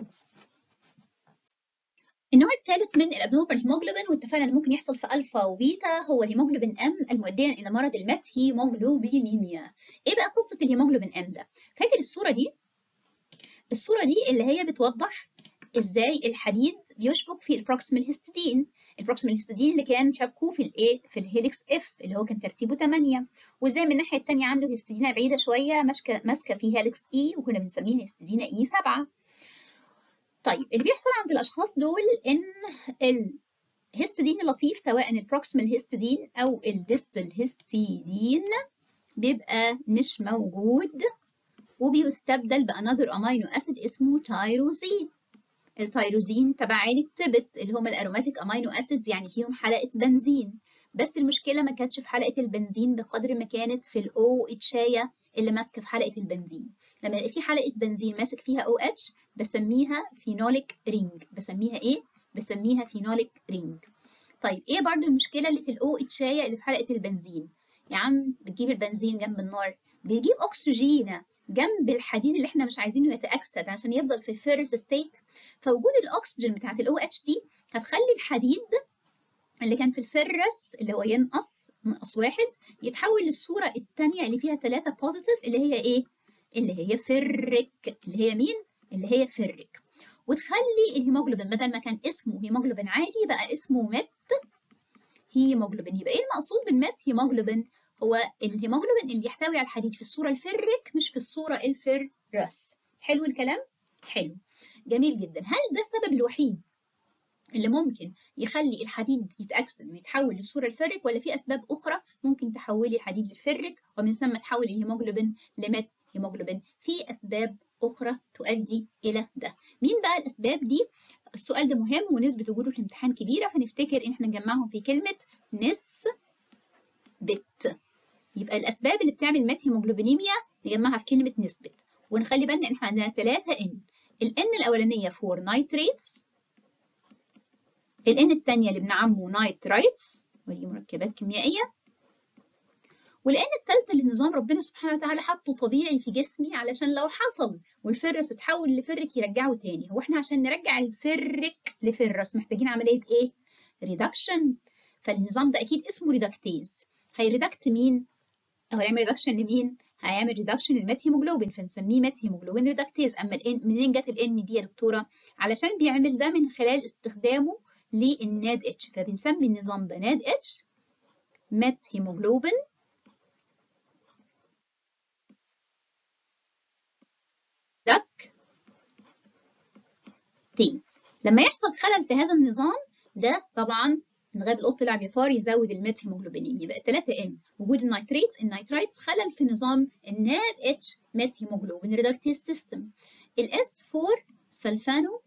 النوع الثالث من الابنورمال هيموجلوبين واتفقنا ان ممكن يحصل في الفا وبيتا هو الهيموجلوبين ام المؤديا الى مرض المات هيموجلوبينيميا ايه بقى قصه الهيموجلوبين ام ده فاكر الصوره دي الصوره دي اللي هي بتوضح ازاي الحديد بيشبك في البروكسيمال هيستidine البروكسيمال هيستidine اللي كان شبكه في الايه في الهيليكس اف اللي هو كان ترتيبه 8 وازاي من الناحيه الثانيه عنده هيستidine بعيده شويه ماسكه ماسكه في هيليكس اي وكنا بنسميها هيستidine اي 7 طيب اللي بيحصل عند الاشخاص دول ان الهيستidine اللطيف سواء البروكسيمال هيستidine او الديستال هيستidine بيبقى مش موجود وبيستبدل بانذر امينو اسيد اسمه تايروزين التايروزين تبع عيلة تبت اللي هم الاروماتيك امينو اسيدز يعني فيهم حلقة بنزين بس المشكلة ما كانتش في حلقة البنزين بقدر ما كانت في الاو اتشاية اللي ماسكة في حلقة البنزين لما يبقى في حلقة بنزين ماسك فيها او اتش بسميها فينوليك رينج بسميها ايه؟ بسميها فينوليك رينج طيب ايه برضو المشكلة اللي في الاو اتشاية اللي في حلقة البنزين يا عم بتجيب البنزين جنب النار بيجيب اكسجين جنب الحديد اللي احنا مش عايزينه يتأكسد عشان يفضل في الفيرس ستيت فوجود الاكسجين بتاعت الاو اتش دي هتخلي الحديد اللي كان في الفرس اللي هو ينقص نقص واحد يتحول للصورة الثانية اللي فيها ثلاثة بوزيتيف اللي هي ايه؟ اللي هي فرك اللي هي مين؟ اللي هي فرك وتخلي الهيموجلوبين بدل ما كان اسمه هيموجلوبين عادي بقى اسمه مت هيموجلوبين يبقى ايه المقصود بالمت هيموجلوبين؟ هو الهيموجلوبين اللي يحتوي على الحديد في الصورة الفرك مش في الصورة الفرس حلو الكلام؟ حلو جميل جدا هل ده السبب الوحيد اللي ممكن يخلي الحديد يتأكسد ويتحول للصورة الفرك ولا في أسباب أخرى ممكن تحولي الحديد للفرك ومن ثم تحولي الهيموجلوبين لميت هيموجلوبين في أسباب أخرى تؤدي إلى ده مين بقى الأسباب دي؟ السؤال ده مهم ونسبة وجوده في الامتحان كبيرة فنفتكر إن احنا نجمعهم في كلمة نسبة يبقى الأسباب اللي بتعمل ميت هيموجلوبينيميا نجمعها في كلمة نسبة ونخلي بالنا إن احنا عندنا 3 N ال N الأولانية فور نايتريتس ال N الثانية اللي بنعمه نايترايتس ودي مركبات كيميائية والآن الثالثة اللي نظام ربنا سبحانه وتعالى حطه طبيعي في جسمي علشان لو حصل والفرس اتحول لفرك يرجعه تاني هو احنا عشان نرجع الفرك لفرس محتاجين عملية ايه؟ ريدكشن فالنظام ده اكيد اسمه ريدكتيز هيريدكت مين؟ او هيعمل ريدكشن لمين؟ هيعمل ريدكشن للميت هيموجلوبين فنسميه ميت هيموجلوبين ريدكتيز اما الان منين جت الان دي يا دكتوره؟ علشان بيعمل ده من خلال استخدامه للناد اتش فبنسمي النظام ده ناد اتش ميت هيموجلوبين دك تيز لما يحصل خلل في هذا النظام ده طبعا من غير القط يلعب يفار يزود الميت هيموجلوبينيميا يبقى 3 ان وجود النيتريتس النيترايتس خلل في نظام الناد اتش ميت هيموجلوبين ريدكتيز سيستم الاس 4 سلفانو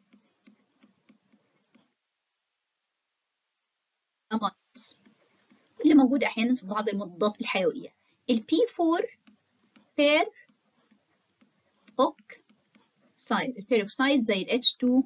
امايدز اللي موجود احيانا في بعض المضادات الحيويه البي 4 بير اوك سايد البيروكسايد زي ال H2O2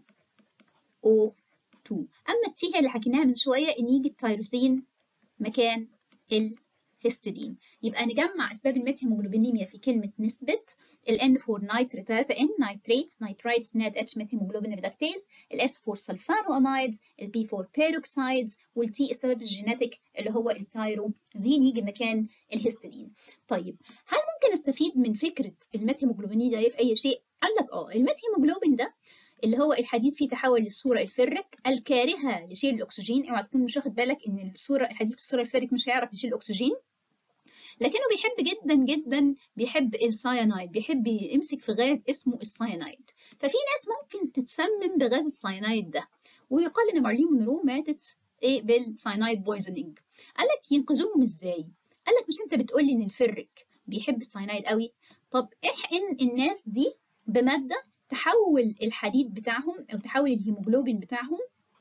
أما التي هي اللي حكيناها من شوية إن يجي التيروسين مكان الهستidine يبقى نجمع أسباب الميثيموجلوبينيميا في كلمة نسبة ال N4 نيتر 3 N نيتريتس نيترايتس ناد H ميثيموجلوبين ريدكتيز ال S4 سلفانو أمايدز ال B4 بيروكسايدز وال T السبب الجينيتيك اللي هو التيروزين يجي مكان الهستidine طيب هل ممكن استفيد من فكرة الميثيموجلوبينيميا ده في أي شيء؟ قال لك اه الميثيموجلوبين ده اللي هو الحديد فيه تحول للصورة الفرك الكارهة لشيل الأكسجين اوعى تكون مش واخد بالك إن الصورة الحديد في الصورة الفرك مش هيعرف يشيل الأكسجين لكنه بيحب جدا جدا بيحب الساينايد بيحب يمسك في غاز اسمه الساينايد ففي ناس ممكن تتسمم بغاز الساينايد ده ويقال إن مارلين مونرو ماتت ايه بالساينايد بويزنينج قال لك ينقذوهم ازاي قال لك مش انت بتقولي ان الفرك بيحب الساينايد قوي طب احقن الناس دي بمادة تحول الحديد بتاعهم أو تحول الهيموجلوبين بتاعهم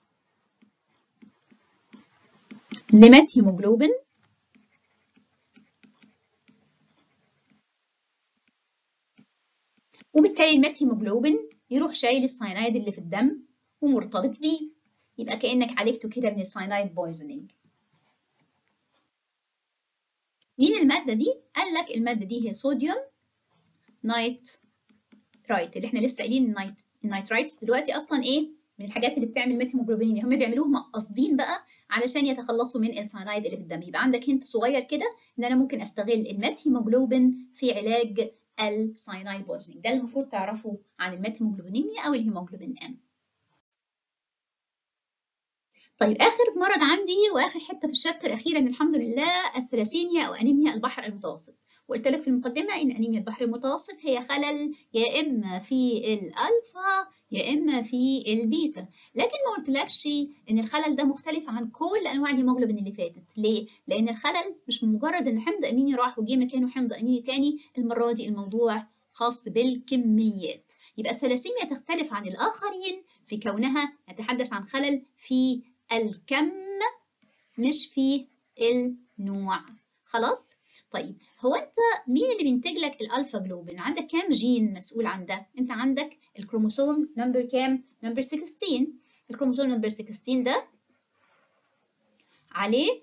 لمات هيموجلوبين وبالتالي المات هيموجلوبين يروح شايل الساينايد اللي في الدم ومرتبط بيه يبقى كأنك عالجته كده من الساينايد بويزنينج مين المادة دي؟ قال لك المادة دي هي صوديوم نايت رايت اللي احنا لسه قايلين النايت النايترايتس دلوقتي اصلا ايه من الحاجات اللي بتعمل ميثيموجلوبينيميا هم بيعملوهم قاصدين بقى علشان يتخلصوا من الساينايد اللي في الدم يبقى عندك هنت صغير كده ان انا ممكن استغل الميثيموجلوبين في علاج الساينايد بويزنينج ده المفروض تعرفه عن الميثيموجلوبينيميا او الهيموجلوبين ام طيب اخر مرض عندي واخر حته في الشابتر اخيرا الحمد لله الثلاسيميا او انيميا البحر المتوسط وقلت لك في المقدمة إن أنيميا البحر المتوسط هي خلل يا إما في الألفا يا إما في البيتا لكن ما قلتلكش إن الخلل ده مختلف عن كل أنواع الهيموجلوبين اللي فاتت ليه؟ لأن الخلل مش مجرد إن حمض أميني راح وجه مكانه حمض أميني تاني المرة دي الموضوع خاص بالكميات يبقى الثلاسيميا تختلف عن الآخرين في كونها نتحدث عن خلل في الكم مش في النوع خلاص؟ طيب هو انت مين اللي بينتج لك الالفا جلوبين عندك كام جين مسؤول عن ده انت عندك الكروموسوم نمبر كام نمبر 16 الكروموسوم نمبر 16 ده عليه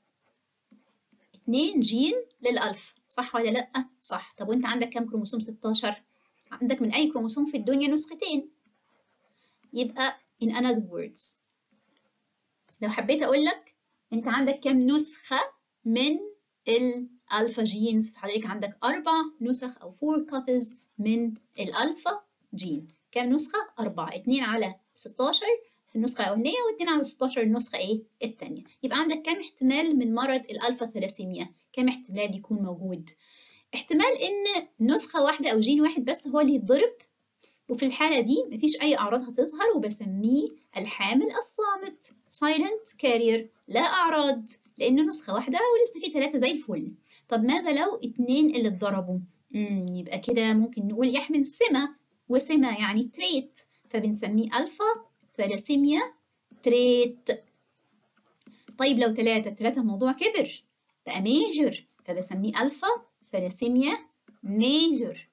2 جين للالفا صح ولا لا صح طب وانت عندك كام كروموسوم 16 عندك من اي كروموسوم في الدنيا نسختين يبقى in another words لو حبيت اقول لك انت عندك كام نسخه من الالفا جينز فحضرتك عندك اربع نسخ او فور كوبيز من الالفا جين كام نسخه اربعه اتنين على 16 في النسخه الاولانيه واتنين على 16 النسخه ايه الثانيه يبقى عندك كام احتمال من مرض الالفا ثلاسيميا كام احتمال يكون موجود احتمال ان نسخه واحده او جين واحد بس هو اللي يتضرب وفي الحالة دي مفيش أي أعراض هتظهر وبسميه الحامل الصامت silent carrier لا أعراض لأنه نسخة واحدة ولسه في ثلاثة زي الفل طب ماذا لو اتنين اللي اتضربوا؟ مم يبقى كده ممكن نقول يحمل سمة وسمة يعني تريت فبنسميه ألفا ثلاسيميا تريت طيب لو ثلاثة ثلاثة الموضوع كبر بقى ميجر فبسميه ألفا ثلاسيميا ميجر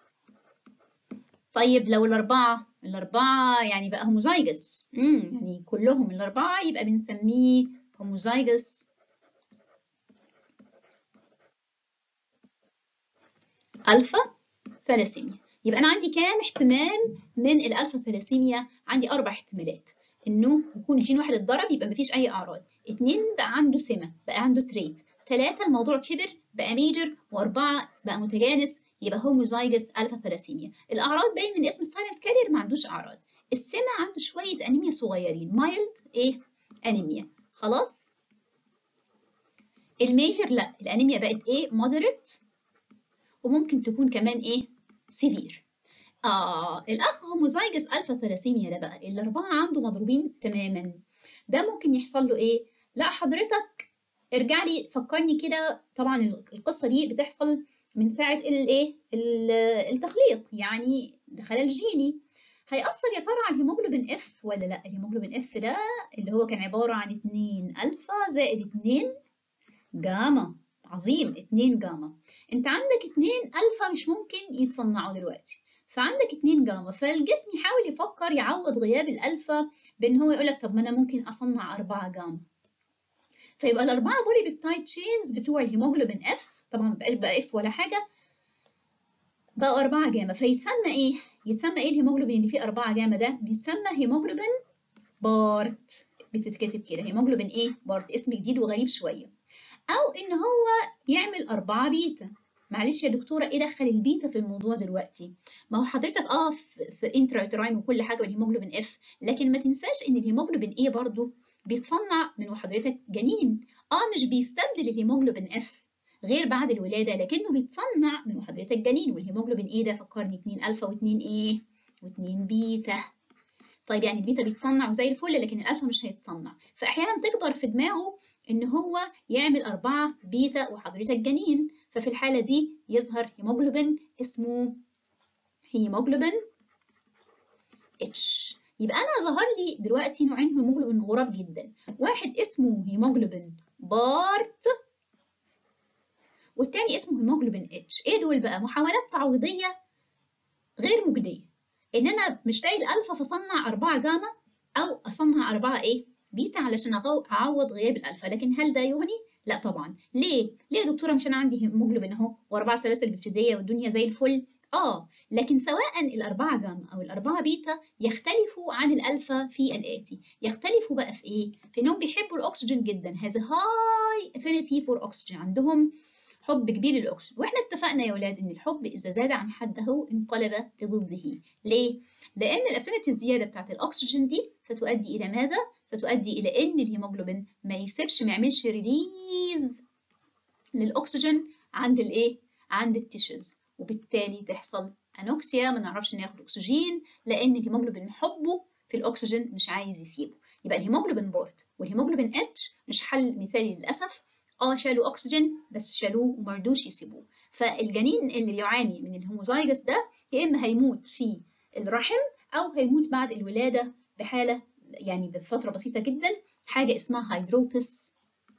طيب لو الأربعة الأربعة يعني بقى هوموزايجس امم يعني كلهم الأربعة يبقى بنسميه هوموزايجس ألفا ثلاسيميا يبقى أنا عندي كام احتمال من الألفا ثلاسيميا؟ عندي أربع احتمالات إنه يكون جين واحد اتضرب يبقى مفيش أي أعراض اتنين بقى عنده سمة بقى عنده تريت ثلاثة الموضوع كبر بقى ميجر وأربعة بقى متجانس يبقى هوموزايجس ألفا ثلاسيميا الأعراض باين من اسم السايلنت كارير ما عندوش أعراض السمة عنده شوية أنيميا صغيرين مايلد إيه أنيميا خلاص الميجر لا الأنيميا بقت إيه مودريت وممكن تكون كمان إيه سيفير آه الأخ هوموزايجس ألفا ثلاسيميا ده بقى الأربعة عنده مضروبين تماما ده ممكن يحصل له إيه لا حضرتك ارجع لي فكرني كده طبعا القصة دي بتحصل من ساعة الايه التخليق يعني الخلل جيني هيأثر يا ترى على الهيموجلوبين اف ولا لا الهيموجلوبين اف ده اللي هو كان عبارة عن 2 الفا زائد 2 جاما عظيم 2 جاما انت عندك 2 الفا مش ممكن يتصنعوا دلوقتي فعندك 2 جاما فالجسم يحاول يفكر يعوض غياب الالفا بان هو يقول لك طب ما انا ممكن اصنع 4 جاما فيبقى الاربعه بولي بيبتايد تشينز بتوع الهيموجلوبين اف طبعا مبقاش بقى اف ولا حاجه بقوا 4 جاما فيتسمى ايه؟ يتسمى ايه الهيموجلوبين اللي فيه 4 جاما ده؟ بيتسمى هيموجلوبين بارت بتتكتب كده هيموجلوبين ايه؟ بارت اسم جديد وغريب شويه او ان هو يعمل 4 بيتا معلش يا دكتوره ايه دخل البيتا في الموضوع دلوقتي؟ ما هو حضرتك اه في, في انترايتراين وكل حاجه والهيموجلوبين اف لكن ما تنساش ان الهيموجلوبين ايه برضه بيتصنع من وحضرتك جنين اه مش بيستبدل الهيموجلوبين اف غير بعد الولاده لكنه بيتصنع من وحضرتك جنين والهيموجلوبين ايه ده فكرني 2 الفا و2 ايه و2 بيتا طيب يعني البيتا بيتصنع وزي الفل لكن الالفا مش هيتصنع فاحيانا تكبر في دماغه ان هو يعمل أربعة بيتا وحضرتك جنين ففي الحالة دي يظهر هيموجلوبين اسمه هيموجلوبين اتش يبقى انا ظهر لي دلوقتي نوعين هيموجلوبين غراب جدا واحد اسمه هيموجلوبين بارت والتاني اسمه هيموجلوبين اتش ايه دول بقى محاولات تعويضيه غير مجديه ان انا مش لاقي الالفا فاصنع 4 جاما او اصنع 4 ايه بيتا علشان اعوض غياب الالفا لكن هل ده يغني لا طبعا ليه ليه يا دكتوره مش انا عندي هيموجلوبين اهو واربع سلاسل بابتدائيه والدنيا زي الفل اه لكن سواء الأربعة جاما أو الأربعة بيتا يختلفوا عن الألفا في الآتي يختلفوا بقى في إيه؟ في إنهم بيحبوا الأكسجين جدا has a high affinity for oxygen عندهم حب كبير للأكسجين وإحنا اتفقنا يا ولاد إن الحب إذا زاد عن حده انقلب لضده ليه؟ لأن الافينيتي الزيادة بتاعت الأكسجين دي ستؤدي إلى ماذا؟ ستؤدي إلى إن الهيموجلوبين ما يسيبش ما يعملش ريليز للأكسجين عند الإيه؟ عند التيشوز وبالتالي تحصل انوكسيا ما نعرفش ناخد اكسجين لان الهيموجلوبين حبه في الاكسجين مش عايز يسيبه يبقى الهيموجلوبين بورت والهيموجلوبين اتش مش حل مثالي للاسف اه شالوا اكسجين بس شالوه وما رضوش يسيبوه فالجنين اللي بيعاني من الهوموزايجس ده يا اما هيموت في الرحم او هيموت بعد الولاده بحاله يعني بفتره بسيطه جدا حاجه اسمها هيدروبس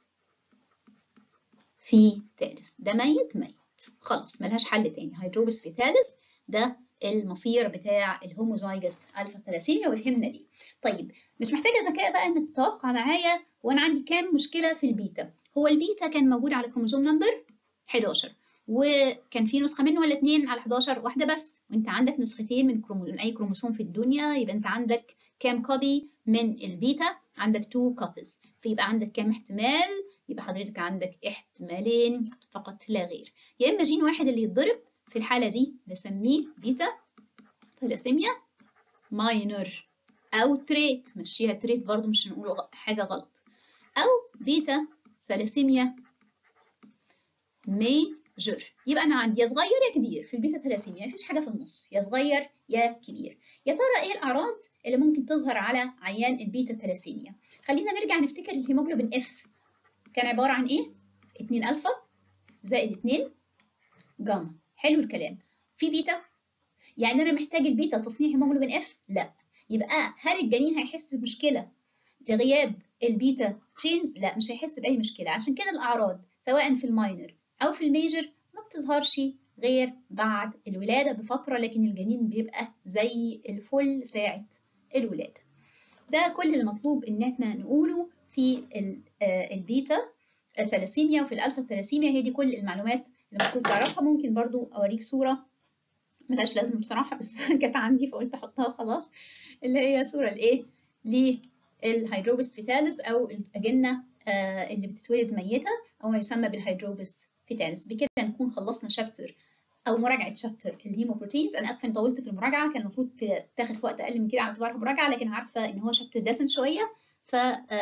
في ثالث ده ميت ميت خلاص ملهاش حل تاني هيدروبس في ثالث ده المصير بتاع الهوموزايجس الفا ثلاسيميا وفهمنا ليه طيب مش محتاجه ذكاء بقى انك تتوقع معايا وانا عندي كام مشكله في البيتا هو البيتا كان موجود على كروموزوم نمبر 11 وكان في نسخه منه ولا اتنين على 11 واحده بس وانت عندك نسختين من, كرومو... من اي كروموسوم في الدنيا يبقى انت عندك كام كوبي من البيتا عندك 2 كوبيز فيبقى عندك كام احتمال يبقى حضرتك عندك احتمالين فقط لا غير يا اما جين واحد اللي يتضرب في الحاله دي نسميه بيتا ثلاسيميا ماينر او تريت مشيها تريت برضو مش هنقول حاجه غلط او بيتا ثلاسيميا ميجر يبقى انا عندي يا صغير يا كبير في البيتا ثلاسيميا مفيش حاجه في النص يا صغير يا كبير يا ترى ايه الاعراض اللي ممكن تظهر على عيان البيتا ثلاسيميا خلينا نرجع نفتكر الهيموجلوبين اف كان عباره عن ايه 2 الفا زائد 2 جاما حلو الكلام في بيتا يعني انا محتاج البيتا تصنيع هيموجلوبين اف لا يبقى هل الجنين هيحس بمشكله لغياب البيتا تشينز لا مش هيحس باي مشكله عشان كده الاعراض سواء في الماينر او في الميجر ما بتظهرش غير بعد الولاده بفتره لكن الجنين بيبقى زي الفل ساعه الولاده ده كل المطلوب ان احنا نقوله في البيتا ثلاسيميا وفي الالفا ثلاسيميا هي دي كل المعلومات اللي المفروض تعرفها ممكن برضو اوريك صوره ملهاش لازمه بصراحه بس كانت عندي فقلت احطها خلاص اللي هي صوره لايه للهيدروبس فيتاليس او الاجنه اللي بتتولد ميته او ما يسمى بالهيدروبس فيتاليس بكده نكون خلصنا شابتر او مراجعه شابتر الهيموبروتينز انا اسفه اني طولت في المراجعه كان المفروض تاخد في وقت اقل من كده على اعتبارها مراجعه لكن عارفه ان هو شابتر دسم شويه ف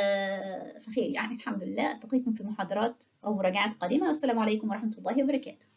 فخير يعني الحمد لله التقيكم في محاضرات او مراجعات قادمه والسلام عليكم ورحمه الله وبركاته